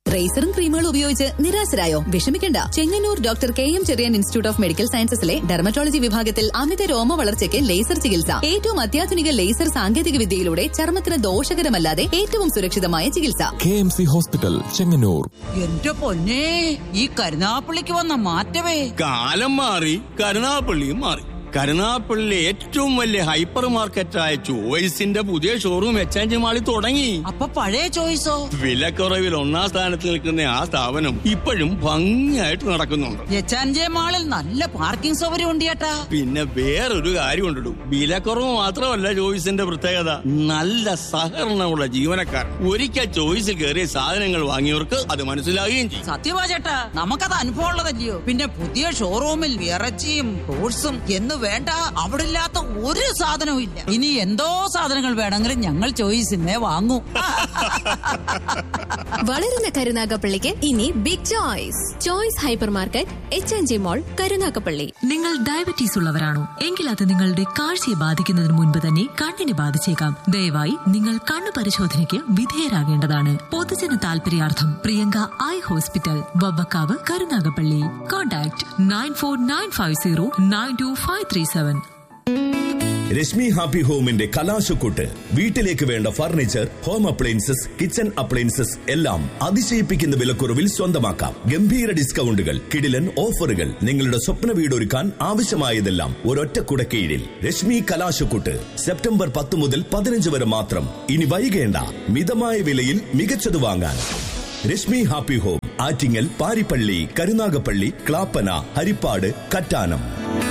റേസറും ക്രീമുകളും ഉപയോഗിച്ച് നിരാശരായോ വിഷമിക്കണ്ട Chengannur doctor K M Cherian institute of medical സയൻസസിലെ ഡെർമറ്റോളജി വിഭാഗത്തിൽ അമിത രോമ വളർച്ചയ്ക്ക് ലേസർ ചികിത്സ ഏറ്റവും അത്യാധുനിക ലേസർ സാങ്കേതിക വിദ്യയിലൂടെ ചർമ്മത്തിന് ദോഷകരമല്ലാതെ ഏറ്റവും സുരക്ഷിതമായ ചികിത്സ K M C hospital Chengannur എന്റെ പൊന്നെ ഈ കരുനാപ്പള്ളിക്ക് വന്ന മാറ്റമേ കാലം മാറി കരുനാപ്പള്ളിയും മാറി കരുനാപ്പള്ളിയിലെ ഏറ്റവും വലിയ ഹൈപ്പർ മാർക്കറ്റായ ചോയ്സിന്റെ പുതിയ ഷോറൂം എച്ച് മാളിൽ തുടങ്ങി അപ്പൊ പഴയ ചോയ്സോ വിലക്കുറവിൽ ഒന്നാം സ്ഥാനത്ത് നിൽക്കുന്ന ആ സ്ഥാപനം ഇപ്പോഴും ഭംഗിയായിട്ട് നടക്കുന്നുണ്ട് എച്ചാൻജെ മാളിൽ നല്ല പാർക്കിംഗ് സൗകര്യം ഉണ്ട് ചേട്ടാ പിന്നെ വേറൊരു കാര്യം ഉണ്ടിടും വിലക്കുറവ് മാത്രമല്ല ചോയ്സിന്റെ പ്രത്യേകത നല്ല സഹകരണമുള്ള ജീവനക്കാർ ഒരിക്കൽ ചോയ്സിൽ കയറിയ സാധനങ്ങൾ വാങ്ങിയവർക്ക് അത് മനസ്സിലാകുകയും ചെയ്യും സത്യവാ ചേട്ടാ നമുക്കത് അനുഭവം ഉള്ളതല്ലയോ പിന്നെ പുതിയ ഷോറൂമിൽ ഇറച്ചിയും ഫ്രൂട്ട്സും എന്ന് വേണ്ട അവിടെ ഇല്ലാത്ത ഒരു സാധനവും ഇല്ല ഇനി എന്തോ സാധനങ്ങൾ വേണമെങ്കിലും ഞങ്ങൾ ചോയ്സിനെ വാങ്ങൂ വളരുന്ന കരുനാഗപ്പള്ളിക്ക് ഇനി big choice choice hyper market H N G mall Karunagappally നിങ്ങൾ ഡയബറ്റീസ് ഉള്ളവരാണോ എങ്കിൽ അത് നിങ്ങളുടെ കാഴ്ചയെ ബാധിക്കുന്നതിന് മുൻപ് തന്നെ കണ്ണിനെ ബാധിച്ചേക്കാം ദയവായി നിങ്ങൾ കണ്ണു പരിശോധനയ്ക്ക് വിധേയരാകേണ്ടതാണ് പൊതുജന താൽപര്യാർത്ഥം Priyanka eye hospital Vavvakkavu Karunagappally contact nine four nine five zero nine two five three seven Rashmi happy ഹോമിന്റെ കലാശക്കൂട്ട് വീട്ടിലേക്ക് വേണ്ട furniture home appliances kitchen appliances എല്ലാം അതിശയിപ്പിക്കുന്ന വിലക്കുറവിൽ സ്വന്തമാക്കാം ഗംഭീര ഡിസ്കൗണ്ടുകൾ കിടിലൻ ഓഫറുകൾ നിങ്ങളുടെ സ്വപ്ന വീടൊരുക്കാൻ ആവശ്യമായതെല്ലാം ഒരൊറ്റ കുടക്കീഴിൽ രശ്മി കലാശക്കൂട്ട് സെപ്റ്റംബർ പത്ത് മുതൽ പതിനഞ്ച് വരെ മാത്രം ഇനി വൈകേണ്ട മിതമായ വിലയിൽ മികച്ചത് വാങ്ങാൻ രശ്മി ഹാപ്പി ഹോം ആറ്റിങ്ങൽ പാരിപ്പള്ളി കരുനാഗപ്പള്ളി ക്ലാപ്പന ഹരിപ്പാട് കറ്റാനം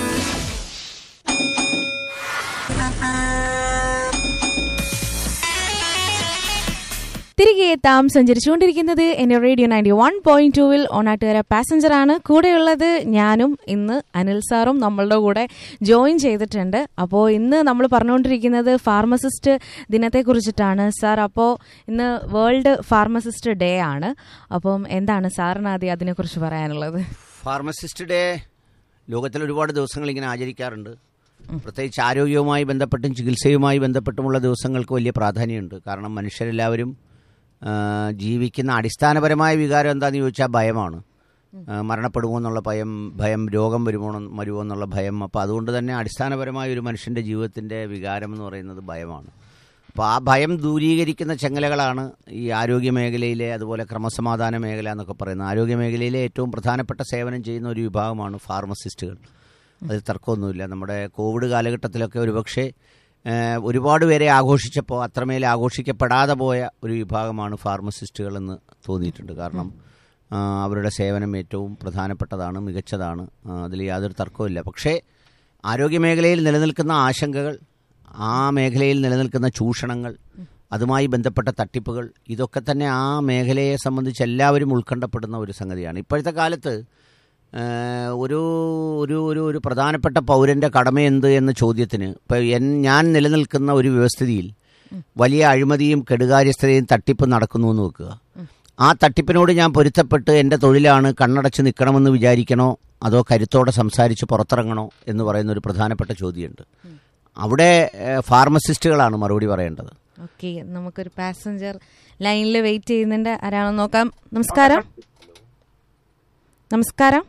തിരികെ എത്താം സഞ്ചരിച്ചുകൊണ്ടിരിക്കുന്നത് എന്റെ റേഡിയോ നയൻറ്റി വൺ പോയിന്റ് ടൂവിൽ ഓണാട്ടുകാര പാസഞ്ചർ ആണ് കൂടെയുള്ളത് ഞാനും ഇന്ന് അനിൽ സാറും നമ്മളുടെ കൂടെ ജോയിൻ ചെയ്തിട്ടുണ്ട് അപ്പോൾ ഇന്ന് നമ്മൾ പറഞ്ഞുകൊണ്ടിരിക്കുന്നത് ഫാർമസിസ്റ്റ് ദിനത്തെ കുറിച്ചിട്ടാണ് സാർ അപ്പോൾ ഇന്ന് വേൾഡ് ഫാർമസിസ്റ്റ് ഡേ ആണ് അപ്പം എന്താണ് സാറിന് ആദ്യം അതിനെക്കുറിച്ച് പറയാനുള്ളത് ഫാർമസിസ്റ്റ് ഡേ ലോകത്തിൽ ഒരുപാട് ദിവസങ്ങൾ ഇങ്ങനെ ആചരിക്കാറുണ്ട് പ്രത്യേകിച്ച് ആരോഗ്യവുമായി ബന്ധപ്പെട്ടും ചികിത്സയുമായി ബന്ധപ്പെട്ടുമുള്ള ദിവസങ്ങൾക്ക് വലിയ പ്രാധാന്യമുണ്ട് കാരണം മനുഷ്യരെല്ലാവരും ആ, ജീവിക്കുന്ന അടിസ്ഥാനപരമായ വികാരം എന്താണെന്ന് ചോദിച്ചാൽ ഭയമാണ് ആ, മരണപ്പെടുമോ എന്നുള്ള ഭയം ഭയം രോഗം വരുമോ വരുമോ എന്നുള്ള ഭയം അപ്പോൾ അതുകൊണ്ട് തന്നെ അടിസ്ഥാനപരമായ ഒരു മനുഷ്യൻ്റെ ജീവിതത്തിൻ്റെ വികാരം എന്ന് പറയുന്നത് ഭയമാണ് അപ്പോൾ ആ ഭയം ദൂരീകരിക്കുന്ന ചെങ്ങലകളാണ് ഈ ആരോഗ്യ മേഖലയിലെ അതുപോലെ ക്രമസമാധാന മേഖല എന്നൊക്കെ പറയുന്നത് ആരോഗ്യ മേഖലയിലെ ഏറ്റവും പ്രധാനപ്പെട്ട സേവനം ചെയ്യുന്ന ഒരു വിഭാഗമാണ് ഫാർമസിസ്റ്റുകൾ അതിൽ തർക്കമൊന്നുമില്ല നമ്മുടെ കോവിഡ് കാലഘട്ടത്തിലൊക്കെ ഒരുപക്ഷെ ഏഹ്, ഒരുപാട് പേരെ ആഘോഷിച്ചപ്പോൾ അത്രമേൽ ആഘോഷിക്കപ്പെടാതെ പോയ ഒരു വിഭാഗമാണ് ഫാർമസിസ്റ്റുകൾ എന്ന് തോന്നിയിട്ടുണ്ട് കാരണം ആ, അവരുടെ സേവനം ഏറ്റവും പ്രധാനപ്പെട്ടതാണ് മികച്ചതാണ് ആ, അതിൽ യാതൊരു തർക്കവുമില്ല പക്ഷേ ആരോഗ്യ മേഖലയിൽ നിലനിൽക്കുന്ന ആശങ്കകൾ ആ മേഖലയിൽ നിലനിൽക്കുന്ന ചൂഷണങ്ങൾ അതുമായി ബന്ധപ്പെട്ട തട്ടിപ്പുകൾ ഇതൊക്കെ തന്നെ ആ മേഖലയെ സംബന്ധിച്ച് എല്ലാവരും ഉത്കണ്ഠപ്പെടുന്ന ഒരു സംഗതിയാണ് ഇപ്പോഴത്തെ കാലത്ത് ഏഹ്, ഒരു ഒരു ഒരു ഒരു പ്രധാനപ്പെട്ട പൗരന്റെ കടമ എന്ത് എന്ന ചോദ്യത്തിന് ഇപ്പം എൻ ഞാൻ നിലനിൽക്കുന്ന ഒരു വ്യവസ്ഥിതിയിൽ വലിയ അഴിമതിയും കെടുകാര്യസ്ഥതയും തട്ടിപ്പും നടക്കുന്നു എന്ന് വെക്കുക ആ തട്ടിപ്പിനോട് ഞാൻ പൊരുത്തപ്പെട്ട് എൻ്റെ തൊഴിലാണ് കണ്ണടച്ച് നിൽക്കണമെന്ന് വിചാരിക്കണോ അതോ കരുത്തോടെ സംസാരിച്ച് പുറത്തിറങ്ങണോ എന്ന് പറയുന്ന ഒരു പ്രധാനപ്പെട്ട ചോദ്യമുണ്ട് അവിടെ ഏഹ്, ഫാർമസിസ്റ്റുകളാണ് മറുപടി പറയേണ്ടത് ഓക്കെ നമുക്കൊരു പാസഞ്ചർ ലൈനിൽ വെയിറ്റ് ചെയ്യുന്നുണ്ട് ആരാണെന്ന് നോക്കാം നമസ്കാരം നമസ്കാരം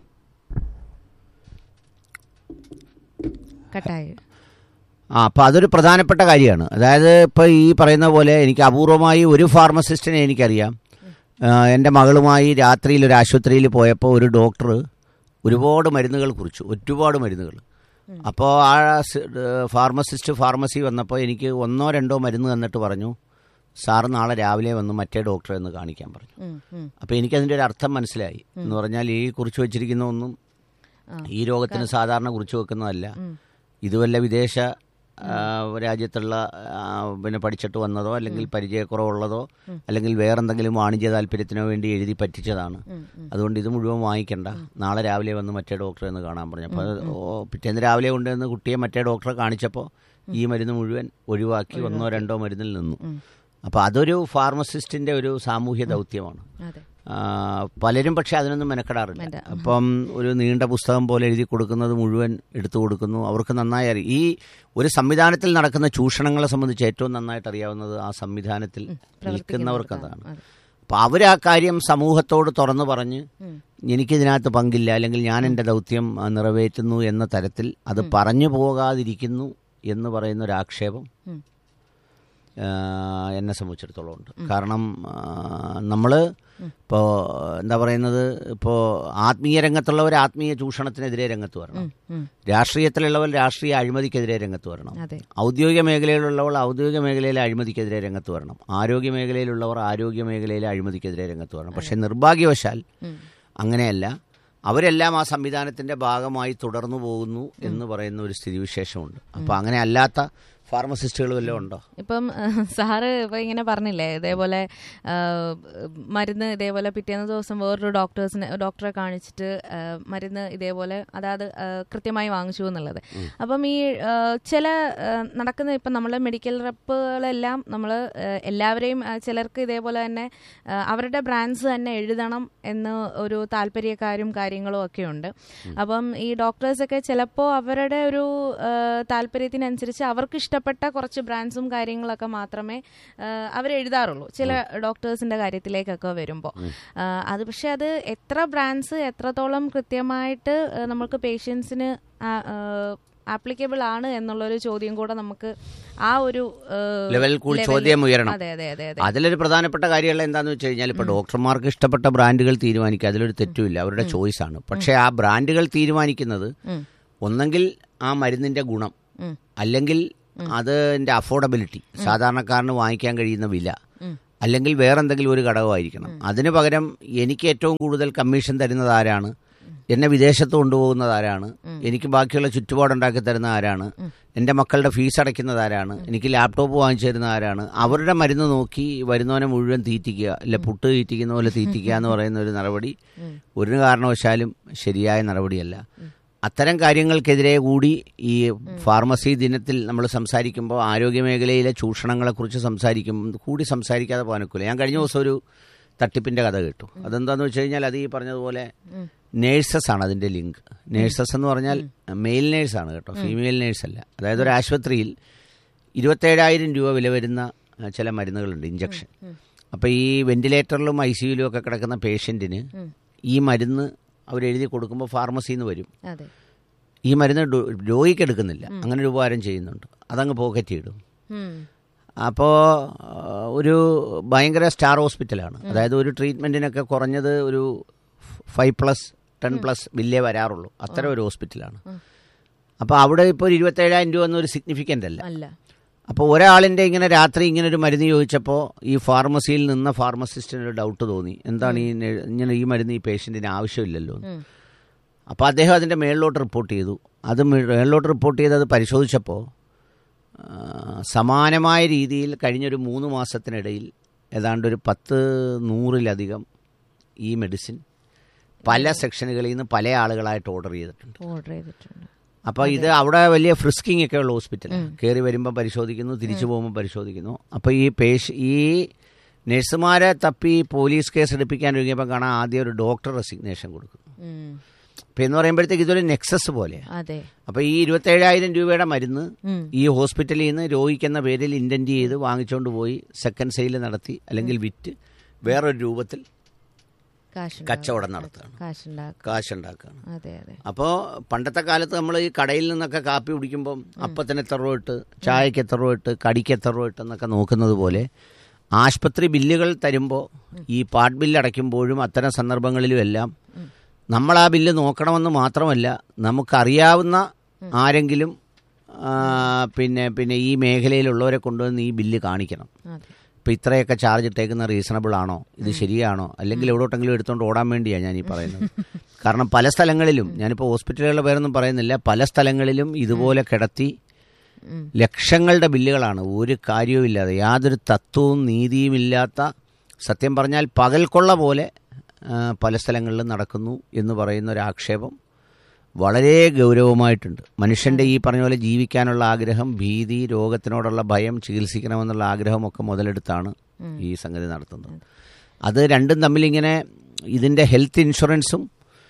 കട്ടായി ആ അപ്പോൾ അതൊരു പ്രധാനപ്പെട്ട കാര്യമാണ് അതായത് ഇപ്പോൾ ഈ പറയുന്ന പോലെ എനിക്ക് അപൂർവമായി ഒരു ഫാർമസിസ്റ്റിനെ എനിക്കറിയാം ആ, എൻ്റെ മകളുമായി രാത്രിയിൽ ഒരു ആശുപത്രിയിൽ പോയപ്പോൾ ഒരു ഡോക്ടർ ഒരുപാട് മരുന്നുകൾ കുറിച്ചു ഒരുപാട് മരുന്നുകൾ അപ്പോൾ ആ സ്- ഫാർമസിസ്റ്റ് ഫാർമസി വന്നപ്പോൾ എനിക്ക് ഒന്നോ രണ്ടോ മരുന്ന് തന്നിട്ട് പറഞ്ഞു സാറ് നാളെ രാവിലെ വന്ന് മറ്റേ ഡോക്ടറെ ഒന്ന് കാണിക്കാൻ പറഞ്ഞു അപ്പോൾ എനിക്കതിൻ്റെ ഒരു അർത്ഥം മനസ്സിലായി എന്ന് പറഞ്ഞാൽ ഈ കുറിച്ച് വെച്ചിരിക്കുന്ന ഒന്നും ഈ രോഗത്തിന് സാധാരണ കുറിച്ച് വെക്കുന്നതല്ല ഇത് വല്ല വിദേശ ആ, രാജ്യത്തുള്ള ആ, പിന്നെ പഠിച്ചിട്ട് വന്നതോ അല്ലെങ്കിൽ പരിചയക്കുറവുള്ളതോ അല്ലെങ്കിൽ വേറെന്തെങ്കിലും വാണിജ്യ താല്പര്യത്തിനോ വേണ്ടി എഴുതി പറ്റിച്ചതാണ് അതുകൊണ്ട് ഇത് മുഴുവൻ വാങ്ങിക്കണ്ട നാളെ രാവിലെ വന്ന് മറ്റേ ഡോക്ടറെ ഒന്ന് കാണാൻ പറഞ്ഞു അപ്പോൾ അത് ഓ, പിറ്റേന്ന് രാവിലെ കൊണ്ടുവന്ന് കുട്ടിയെ മറ്റേ ഡോക്ടറെ കാണിച്ചപ്പോൾ ഈ മരുന്ന് മുഴുവൻ ഒഴിവാക്കി ഒന്നോ രണ്ടോ മരുന്നിൽ നിന്നു അപ്പോൾ അതൊരു ഫാർമസിസ്റ്റിന്റെ ഒരു സാമൂഹ്യ ദൗത്യമാണ് അതെ ആ, പലരും പക്ഷെ അതിനൊന്നും മെനക്കെടാറില്ല അപ്പം ഒരു നീണ്ട പുസ്തകം പോലെ എഴുതി കൊടുക്കുന്നത് മുഴുവൻ എടുത്തു കൊടുക്കുന്നു അവർക്ക് നന്നായി അറിയാം ഈ ഒരു സംവിധാനത്തിൽ നടക്കുന്ന ചൂഷണങ്ങളെ സംബന്ധിച്ച് ഏറ്റവും നന്നായിട്ട് അറിയാവുന്നത് ആ സംവിധാനത്തിൽ നിൽക്കുന്നവർക്ക് അതാണ് അപ്പോൾ അവർ ആ കാര്യം സമൂഹത്തോട് തുറന്നു പറഞ്ഞ് എനിക്കിതിനകത്ത് പങ്കില്ല അല്ലെങ്കിൽ ഞാൻ എൻ്റെ ദൗത്യം ആ, നിറവേറ്റുന്നു എന്ന തരത്തിൽ അത് പറഞ്ഞു പോകാതിരിക്കുന്നു എന്ന് പറയുന്ന ഒരു ആക്ഷേപം ആ, എന്നെ സംബന്ധിച്ചിടത്തോളം ഉണ്ട് കാരണം നമ്മൾ ഇപ്പോൾ എന്താ പറയുന്നത് ഇപ്പോൾ ആത്മീയ രംഗത്തുള്ളവർ ആത്മീയ ചൂഷണത്തിനെതിരെ രംഗത്ത് വരണം രാഷ്ട്രീയത്തിലുള്ളവർ രാഷ്ട്രീയ അഴിമതിക്കെതിരെ രംഗത്ത് വരണം അതെ ഔദ്യോഗിക മേഖലയിലുള്ളവർ ഔദ്യോഗിക മേഖലയിലെ അഴിമതിക്കെതിരെ രംഗത്ത് വരണം ആരോഗ്യ മേഖലയിലുള്ളവർ ആരോഗ്യ മേഖലയിലെ അഴിമതിക്കെതിരെ രംഗത്ത് വരണം പക്ഷെ നിർഭാഗ്യവശാൽ അങ്ങനെയല്ല അവരെല്ലാം ആ സംവിധാനത്തിന്റെ ഭാഗമായി തുടർന്നു പോകുന്നു എന്ന് പറയുന്ന ഒരു സ്ഥിതിവിശേഷമുണ്ട് അപ്പോൾ അങ്ങനെ അല്ലാത്ത ഫാർമസിസ്റ്റുകൾ വല്ലതും ഉണ്ടോ ഇപ്പം ഏഹ്, സാറ് ഇപ്പൊ ഇങ്ങനെ പറഞ്ഞില്ലേ ഇതേപോലെ ഏഹ്, മരുന്ന് ഇതേപോലെ പിറ്റേന്ന് ദിവസം വേറൊരു ഡോക്ടേഴ്സിനെ ഡോക്ടറെ കാണിച്ചിട്ട് ഏഹ്, മരുന്ന് ഇതേപോലെ അതായത് ഏഹ്, കൃത്യമായി വാങ്ങിച്ചു എന്നുള്ളത് അപ്പം ഈ ഏഹ്, ചില ഏഹ്, നടക്കുന്ന ഇപ്പം നമ്മളെ മെഡിക്കൽ റെപ്പുകളെല്ലാം നമ്മൾ എല്ലാവരെയും ഏഹ്, ചിലർക്ക് ഇതേപോലെ തന്നെ ഏഹ്, അവരുടെ ബ്രാൻഡ്സ് തന്നെ എഴുതണം എന്ന് ഒരു താല്പര്യക്കാരും കാര്യങ്ങളും ഒക്കെ ഉണ്ട് അപ്പം ഈ ഡോക്ടേഴ്സൊക്കെ ചിലപ്പോൾ അവരുടെ ഒരു ഏഹ്, താല്പര്യത്തിനനുസരിച്ച് അവർക്ക് ഇഷ്ടപ്പെട്ട കുറച്ച് ബ്രാൻഡ്സും കാര്യങ്ങളൊക്കെ മാത്രമേ ഏഹ്, അവരെഴുതാറുള്ളൂ ചില ഡോക്ടേഴ്സിന്റെ കാര്യത്തിലേക്കൊക്കെ വരുമ്പോൾ അത് പക്ഷെ അത് എത്ര ബ്രാൻഡ്സ് എത്രത്തോളം കൃത്യമായിട്ട് ഏഹ്, നമുക്ക് പേഷ്യൻസിന് ആപ്ലിക്കബിൾ ആണ് എന്നുള്ളൊരു ചോദ്യം കൂടെ നമുക്ക് ആ ഒരു ഏഹ്, ലെവൽ കൂടി ലെവലിൽ- ചോദ്യം ഉയരണം അതെ അതെ അതെ അതെ അതിലൊരു പ്രധാനപ്പെട്ട കാര്യമുള്ള എന്താണെന്ന് വെച്ച് കഴിഞ്ഞാൽ ഇപ്പോൾ ഡോക്ടർമാർക്ക് ഇഷ്ടപ്പെട്ട ബ്രാൻഡുകൾ തീരുമാനിക്കുക അതിലൊരു തെറ്റുമില്ല അവരുടെ ചോയ്സ് ആണ് പക്ഷേ ആ ബ്രാൻഡുകൾ തീരുമാനിക്കുന്നത് ഒന്നെങ്കിൽ ആ മരുന്നിന്റെ ഗുണം അല്ലെങ്കിൽ അതിന്റെ അഫോർഡബിലിറ്റി സാധാരണക്കാരന് വാങ്ങിക്കാൻ കഴിയുന്ന വില അല്ലെങ്കിൽ വേറെ എന്തെങ്കിലും ഒരു ഘടകമായിരിക്കണം അതിന് പകരം എനിക്ക് ഏറ്റവും കൂടുതൽ കമ്മീഷൻ തരുന്നത് ആരാണ് എന്നെ വിദേശത്ത് കൊണ്ടുപോകുന്നത് ആരാണ് എനിക്ക് ബാക്കിയുള്ള ചുറ്റുപാടുണ്ടാക്കി തരുന്ന ആരാണ് എൻ്റെ മക്കളുടെ ഫീസ് അടയ്ക്കുന്നത് ആരാണ് എനിക്ക് ലാപ്ടോപ്പ് വാങ്ങിച്ചു തരുന്ന ആരാണ് അവരുടെ മരുന്ന് നോക്കി വരുന്നവനെ മുഴുവൻ തീറ്റിക്കുക അല്ല പുട്ട് തീറ്റിക്കുന്ന പോലെ തീറ്റിക്കുക എന്ന് പറയുന്ന ഒരു നടപടി ഒരു കാരണവശാലും ശരിയായ നടപടിയല്ല അത്തരം കാര്യങ്ങൾക്കെതിരെ കൂടി ഈ ഫാർമസി ദിനത്തിൽ നമ്മൾ സംസാരിക്കുമ്പോൾ ആരോഗ്യ മേഖലയിലെ ചൂഷണങ്ങളെക്കുറിച്ച് സംസാരിക്കുമ്പോൾ കൂടി സംസാരിക്കാതെ പോകാനൊക്കില്ല ഞാൻ കഴിഞ്ഞ ദിവസം ഒരു തട്ടിപ്പിന്റെ കഥ കേട്ടു അതെന്താന്ന് വെച്ച് കഴിഞ്ഞാൽ അത് ഈ പറഞ്ഞതുപോലെ നേഴ്സസ് ആണ് അതിന്റെ ലിങ്ക് നേഴ്സസ് എന്ന് പറഞ്ഞാൽ മെയിൽ നേഴ്സാണ് കേട്ടോ ഫീമെയിൽ നേഴ്സ് അല്ല അതായത് ഒരു ആശുപത്രിയിൽ ഇരുപത്തേഴായിരം രൂപ വില വരുന്ന ആ, ചില മരുന്നുകളുണ്ട് ഇഞ്ചക്ഷൻ അപ്പോൾ ഈ വെന്റിലേറ്ററിലും ഐ സിയുലും ഒക്കെ കിടക്കുന്ന പേഷ്യൻറ്റിന് ഈ മരുന്ന് അവരെഴുതി കൊടുക്കുമ്പോൾ ഫാർമസിയിൽ നിന്ന് വരും അതെ ഈ മരുന്ന് ഡോ- രോഗിക്ക് എടുക്കുന്നില്ല അങ്ങനെ ഒരു ഉപകാരം ചെയ്യുന്നുണ്ട് അതങ്ങ് പോക്കറ്റ് ഇടും ഉം. അപ്പോൾ ഒരു ഭയങ്കര സ്റ്റാർ ഹോസ്പിറ്റലാണ് അതായത് ഒരു ട്രീറ്റ്മെൻറ്റിനൊക്കെ കുറഞ്ഞത് ഒരു ഫൈവ് പ്ലസ് ടെൻ പ്ലസ് ബില്ലേ വരാറുള്ളൂ അത്തരം ഒരു ഹോസ്പിറ്റലാണ് അപ്പോൾ അവിടെ ഇപ്പോൾ ഒരു ഇരുപത്തേഴായിരം രൂപ എന്നൊരു സിഗ്നിഫിക്കൻ്റ് അല്ല അല്ല അപ്പോൾ ഒരാളിൻ്റെ ഇങ്ങനെ രാത്രി ഇങ്ങനെ ഒരു മരുന്ന് ചോദിച്ചപ്പോൾ ഈ ഫാർമസിയിൽ നിന്ന ഫാർമസിസ്റ്റിന് ഒരു ഡൗട്ട് തോന്നി എന്താണ് ഈ നെ- ഇങ്ങനെ ഈ മരുന്ന് ഈ പേഷ്യൻറ്റിന് ആവശ്യമില്ലല്ലോ എന്ന്. അപ്പോൾ അദ്ദേഹം അതിൻ്റെ മേളിലോട്ട് റിപ്പോർട്ട് ചെയ്തു അത് മേ- മേളിലോട്ട് റിപ്പോർട്ട് ചെയ്ത് അത് പരിശോധിച്ചപ്പോൾ ആ, സമാനമായ രീതിയിൽ കഴിഞ്ഞൊരു മൂന്ന് മാസത്തിനിടയിൽ ഏതാണ്ട് ഒരു പത്ത് നൂറിലധികം ഈ മെഡിസിൻ പല സെക്ഷനുകളിൽ നിന്ന് പല ആളുകളായിട്ട് ഓർഡർ ചെയ്തിട്ടുണ്ട് ഓർഡർ ചെയ്തിട്ടുണ്ട് അപ്പോൾ ഇത് അവിടെ വലിയ ഫ്രിസ്കിംഗ് ഒക്കെ ഉള്ള ഹോസ്പിറ്റലാണ് കയറി വരുമ്പോൾ പരിശോധിക്കുന്നു തിരിച്ചു പോകുമ്പോൾ പരിശോധിക്കുന്നു അപ്പോൾ ഈ പേഷ് ഈ നഴ്സുമാരെ തപ്പി പോലീസ് കേസ് എടുപ്പിക്കാൻ ഒരുങ്ങിയപ്പോൾ കാണാൻ ആദ്യം ഒരു ഡോക്ടർ റെസിഗ്നേഷൻ കൊടുക്കുന്നു ഉം. അപ്പോൾ എന്ന് പറയുമ്പോഴത്തേക്ക് ഇതൊരു നെക്സസ് പോലെയാണ് അതെ അപ്പോൾ ഈ ഇരുപത്തേഴായിരം രൂപയുടെ മരുന്ന് ഉം. ഈ ഹോസ്പിറ്റലിൽ നിന്ന് രോഗിക്കെന്ന പേരിൽ ഇൻറ്റൻറ്റ് ചെയ്ത് വാങ്ങിച്ചുകൊണ്ട് പോയി സെക്കൻഡ് സെയിൽ നടത്തി അല്ലെങ്കിൽ വിറ്റ് വേറൊരു രൂപത്തിൽ കാശ് കച്ചവടം നടത്തുകയാണ് കാശുണ്ടാക്കുക കാശുണ്ടാക്കുകയാണ് അതെ അതെ അപ്പോൾ പണ്ടത്തെ കാലത്ത് നമ്മൾ ഈ കടയിൽ നിന്നൊക്കെ കാപ്പി കുടിക്കുമ്പം അപ്പത്തിന് എത്ര രൂപ ഇട്ട് ചായക്ക് എത്ര രൂപ ഇട്ട് കടിക്ക് എത്ര രൂപ ഇട്ട് എന്നൊക്കെ നോക്കുന്നത് പോലെ ആശുപത്രി ബില്ലുകൾ തരുമ്പോൾ ഈ പാട്ട് ബില്ല് അടയ്ക്കുമ്പോഴും അത്തരം സന്ദർഭങ്ങളിലും എല്ലാം നമ്മൾ ആ ബില്ല് നോക്കണമെന്ന് മാത്രമല്ല നമുക്കറിയാവുന്ന ആരെങ്കിലും ആ, പിന്നെ പിന്നെ ഈ മേഖലയിലുള്ളവരെ കൊണ്ടുവന്ന് ഈ ബില്ല് കാണിക്കണം അതെ ഇപ്പം ഇത്രയൊക്കെ ചാർജ് ഇട്ടേക്കുന്ന റീസണബിൾ ആണോ ഇത് ശരിയാണോ അല്ലെങ്കിൽ എവിടോട്ടെങ്കിലും എടുത്തുകൊണ്ട് ഓടാൻ വേണ്ടിയാണ് ഞാൻ ഈ പറയുന്നത് കാരണം പല സ്ഥലങ്ങളിലും ഞാനിപ്പോൾ ഹോസ്പിറ്റലുകളുടെ പേരൊന്നും പറയുന്നില്ല പല സ്ഥലങ്ങളിലും ഇതുപോലെ കിടത്തി ലക്ഷങ്ങളുടെ ബില്ലുകളാണ് ഒരു കാര്യവുമില്ലാതെ യാതൊരു തത്വവും നീതിയുമില്ലാത്ത സത്യം പറഞ്ഞാൽ പകൽക്കൊള്ള പോലെ ആ, പല സ്ഥലങ്ങളിലും നടക്കുന്നു എന്ന് പറയുന്ന ഒരു ആക്ഷേപം വളരെ ഗൗരവമായിട്ടുണ്ട് മനുഷ്യന്റെ ഈ പറഞ്ഞ പോലെ ജീവിക്കാനുള്ള ആഗ്രഹം ഭീതി രോഗത്തിനോടുള്ള ഭയം ചികിത്സിക്കണമെന്നുള്ള ആഗ്രഹമൊക്കെ മുതലെടുത്താണ് ഈ സംഗതി നടത്തുന്നത് അത് രണ്ടും തമ്മിലിങ്ങനെ ഇതിന്റെ ഹെൽത്ത് ഇൻഷുറൻസും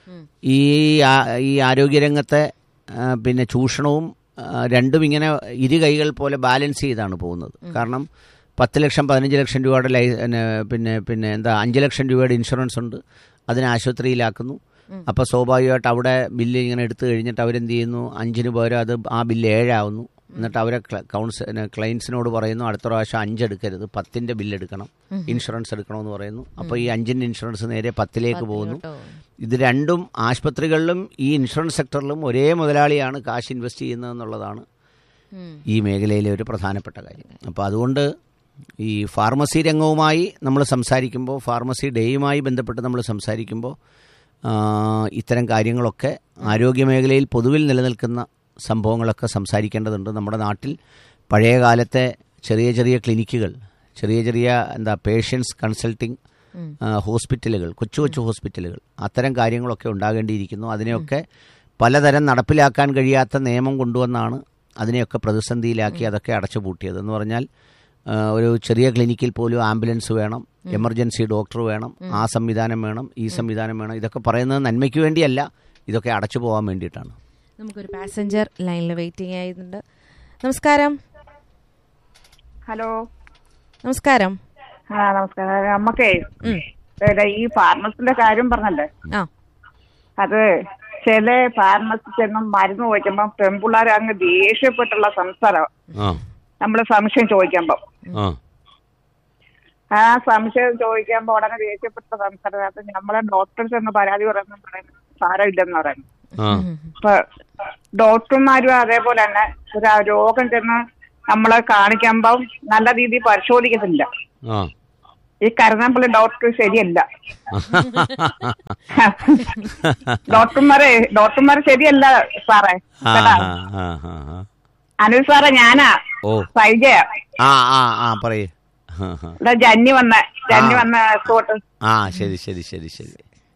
ഈ ആ- ഈ ആരോഗ്യരംഗത്തെ ആ, പിന്നെ ചൂഷണവും ആ, രണ്ടും ഇങ്ങനെ ഇരു കൈകൾ പോലെ ബാലൻസ് ചെയ്താണ് പോകുന്നത് കാരണം പത്ത് ലക്ഷം പതിനഞ്ച് ലക്ഷം രൂപയുടെ ലൈ പിന്നെ പിന്നെ പിന്നെ എന്താ അഞ്ച് ലക്ഷം രൂപയുടെ ഇൻഷുറൻസ് ഉണ്ട് അതിനെ ആശുപത്രിയിലാക്കുന്നു അപ്പോൾ സ്വാഭാവികമായിട്ട് അവിടെ ബില്ല് ഇങ്ങനെ എടുത്തു കഴിഞ്ഞിട്ട് അവരെന്ത് ചെയ്യുന്നു അഞ്ചിന് പകരം അത് ആ ബില്ല് ഏഴാവുന്നു എന്നിട്ട് അവരെ കൗൺസ് ക്ലയൻസിനോട് പറയുന്നു അടുത്ത പ്രാവശ്യം അഞ്ചെടുക്കരുത് പത്തിൻ്റെ ബില്ല് എടുക്കണം ഇൻഷുറൻസ് എടുക്കണമെന്ന് പറയുന്നു അപ്പോൾ ഈ അഞ്ചിൻ്റെ ഇൻഷുറൻസ് നേരെ പത്തിലേക്ക് പോകുന്നു ഇത് രണ്ടും ആശുപത്രികളിലും ഈ ഇൻഷുറൻസ് സെക്ടറിലും ഒരേ മുതലാളിയാണ് കാശ് ഇൻവെസ്റ്റ് ചെയ്യുന്നതെന്നുള്ളതാണ് ഈ മേഖലയിലെ ഒരു പ്രധാനപ്പെട്ട കാര്യം അപ്പോൾ അതുകൊണ്ട് ഈ ഫാർമസി രംഗവുമായി നമ്മൾ സംസാരിക്കുമ്പോൾ ഫാർമസി ഡേയുമായി ബന്ധപ്പെട്ട് നമ്മൾ സംസാരിക്കുമ്പോൾ ആ, ഇത്തരം കാര്യങ്ങളൊക്കെ ആരോഗ്യ മേഖലയിൽ പൊതുവിൽ നിലനിൽക്കുന്ന സംഭവങ്ങളൊക്കെ സംസാരിക്കേണ്ടതുണ്ട് നമ്മുടെ നാട്ടിൽ പഴയ കാലത്തെ ചെറിയ ചെറിയ ക്ലിനിക്കുകൾ ചെറിയ ചെറിയ എന്താ പേഷ്യൻസ് കൺസൾട്ടിങ് ഹോസ്പിറ്റലുകൾ കൊച്ചു കൊച്ചു ഹോസ്പിറ്റലുകൾ അത്തരം കാര്യങ്ങളൊക്കെ ഉണ്ടാകേണ്ടിയിരിക്കുന്നു അതിനെയൊക്കെ പലതരം നടപ്പിലാക്കാൻ കഴിയാത്ത നിയമം കൊണ്ടുവന്നാണ് അതിനെയൊക്കെ പ്രതിസന്ധിയിലാക്കി അതൊക്കെ അടച്ചുപൂട്ടിയത് എന്ന് പറഞ്ഞാൽ ആ, ഒരു ചെറിയ ക്ലിനിക്കിൽ പോലും ആംബുലൻസ് വേണം എമർജൻസി ഡോക്ടർ വേണം ആ സംവിധാനം വേണം ഈ സംവിധാനം വേണം ഇതൊക്കെ പറയുന്നത് നന്മയ്ക്ക് വേണ്ടിയല്ല ഇതൊക്കെ അടച്ചു പോകാൻ വേണ്ടിയിട്ടാണ് നമുക്കൊരു പാസഞ്ചർ ലൈനിൽ വെയിറ്റിംഗ് ആയിട്ടുണ്ട് നമസ്കാരം ഹലോ നമസ്കാരം ആ നമസ്കാരം നമ്മക്കേ ഉം. ഇവിടെ ഈ ഫാർമസിന്റെ കാര്യം പറഞ്ഞല്ലേ ആ അത് ചില ഫാർമസി ചെന്നും മരുന്ന് ചോദിക്കുമ്പോ പെൺപിള്ളേർ അങ്ങ് ദേഷ്യപ്പെട്ടുള്ള സംസാരം ആ നമ്മൾ സംശയം ചോദിക്കുമ്പോ ആ ആ സംശയം ചോദിക്കുമ്പോ ഉടനെ ദേഷ്യപ്പെട്ട സംസാരം അത് നമ്മളെ ഡോക്ടർ ചെന്ന് പരാതി പറയുന്നു പറയുന്നു സാരമില്ലെന്ന് പറയുന്നു ആ ഇപ്പൊ ഡോക്ടർമാരും അതേപോലെ തന്നെ ഒരു ആ രോഗം ചെന്ന് നമ്മളെ കാണിക്കുമ്പോ നല്ല രീതിയിൽ പരിശോധിക്കുന്നില്ല ആ ഈ കരുനാമ്പള്ളി ഡോക്ടർ ശരിയല്ല ഡോക്ടർമാരെ ഡോക്ടർമാരെ ശരിയല്ല സാറേ ആ കേട്ടാ? ആ ആ ആ അനിൽ സാറേ ഞാനാ ഓ സൈജയ ആ ആ ആ പറയേ ആ, ആ. ഇവിടെ ജന്നി വന്ന ജന്നി വന്ന സ്പോട്ട് ആ ശരി ശരി ശരി ശരി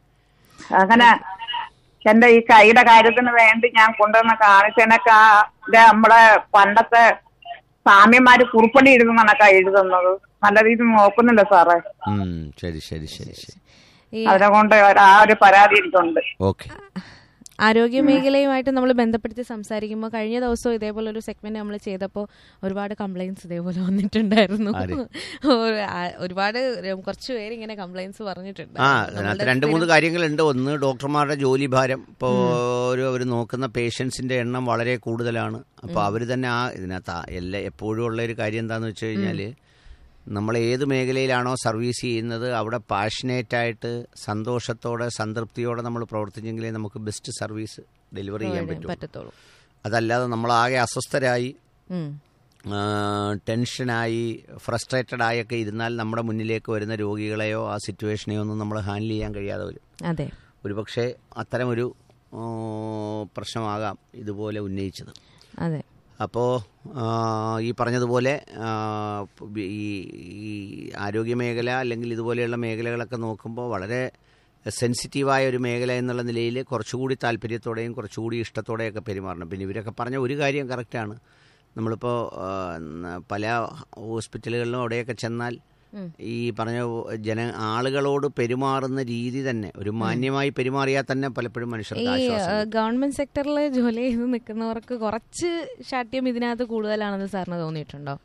അങ്ങനെ എന്റെ ഈ കൈയുടെ കാര്യത്തിന് വേണ്ടി ഞാൻ കൊണ്ടുവന്ന് കാണിച്ചതിനൊക്കെ ആ ഇത് നമ്മളെ പണ്ടത്തെ സ്വാമിമാര് കുറുപ്പടി എഴുതുന്നതൊക്കെ എഴുതുന്നത് നല്ല രീതിയിൽ നോക്കുന്നില്ല സാറേ ഉം, ശരി ശരി ശരി ശരി ഈ അതിനെ കൊണ്ട് ഒരു- ആ ഒരു പരാതി എനിക്കുണ്ട് ഓക്കെ ആരോഗ്യ മേഖലയുമായിട്ട് നമ്മൾ ബന്ധപ്പെടുത്തി സംസാരിക്കുമ്പോൾ കഴിഞ്ഞ ദിവസവും ഇതേപോലെ ഒരു സെഗ്മെന്റ് നമ്മൾ ചെയ്തപ്പോൾ ഒരുപാട് കംപ്ലൈൻസ് ഇതേപോലെ വന്നിട്ടുണ്ടായിരുന്നു ആര്? ഒരു- ആ- ഒരുപാട് കുറച്ച് പേര് ഇങ്ങനെ കംപ്ലൈൻസ് പറഞ്ഞിട്ടുണ്ട് ആ അതിനകത്ത് രണ്ട് മൂന്ന് കാര്യങ്ങളുണ്ട് ഒന്ന് ഡോക്ടർമാരുടെ ജോലി ഭാരം ഇപ്പോൾ ഒരു അവർ നോക്കുന്ന പേഷ്യൻസിന്റെ എണ്ണം വളരെ കൂടുതലാണ് അപ്പോൾ അവർ തന്നെ ആ ഇതിനകത്ത് ആ എല്ലാ എപ്പോഴും ഉള്ള ഒരു കാര്യം എന്താണെന്ന് വെച്ച് കഴിഞ്ഞാൽ നമ്മൾ ഏത് മേഖലയിലാണോ സർവീസ് ചെയ്യുന്നത് അവിടെ പാഷനേറ്റ് ആയിട്ട് സന്തോഷത്തോടെ സംതൃപ്തിയോടെ നമ്മൾ പ്രവർത്തിച്ചെങ്കിലേ നമുക്ക് ബെസ്റ്റ് സർവീസ് ഡെലിവറി ചെയ്യാൻ പറ്റും പറ്റത്തുള്ളൂ അതല്ലാതെ നമ്മളാകെ അസ്വസ്ഥരായി ഉം. ആ, ടെൻഷനായി ഫ്രസ്ട്രേറ്റഡ് ആയൊക്കെ ഇരുന്നാൽ നമ്മുടെ മുന്നിലേക്ക് വരുന്ന രോഗികളെയോ ആ സിറ്റുവേഷനെയോ ഒന്നും നമ്മൾ ഹാൻഡിൽ ചെയ്യാൻ കഴിയാതെ വരും അതെ ഒരുപക്ഷെ അത്തരമൊരു ആ, പ്രശ്നമാകാം ഇതുപോലെ ഉന്നയിച്ചത് അതെ അപ്പോൾ ഈ പറഞ്ഞതുപോലെ ആ, ഈ ഈ ആരോഗ്യമേഖല അല്ലെങ്കിൽ ഇതുപോലെയുള്ള മേഖലകളൊക്കെ നോക്കുമ്പോൾ വളരെ സെൻസിറ്റീവായ ഒരു മേഖല എന്നുള്ള നിലയിൽ കുറച്ചുകൂടി താല്പര്യത്തോടെയും കുറച്ചുകൂടി ഇഷ്ടത്തോടെയൊക്കെ പെരുമാറണം പിന്നെ ഇവരൊക്കെ പറഞ്ഞ ഒരു കാര്യം കറക്റ്റാണ് നമ്മളിപ്പോൾ ആ, ന- പല ഹോസ്പിറ്റലുകളിലും അവിടെയൊക്കെ ചെന്നാൽ ഈ പറഞ്ഞ ജന ആളുകളോട് പെരുമാറുന്ന രീതി തന്നെ ഒരു മാന്യമായി പെരുമാറിയാൽ തന്നെ പലപ്പോഴും ഈ മനുഷ്യർക്ക് ആശ്വാസം ഏഹ്, ഗവൺമെന്റ് സെക്ടറിൽ ജോലി ചെയ്ത് നിൽക്കുന്നവർക്ക് കുറച്ച് ശാഠ്യം ഇതിനകത്ത് കൂടുതലാണെന്ന് സാറിന് തോന്നിയിട്ടുണ്ടോ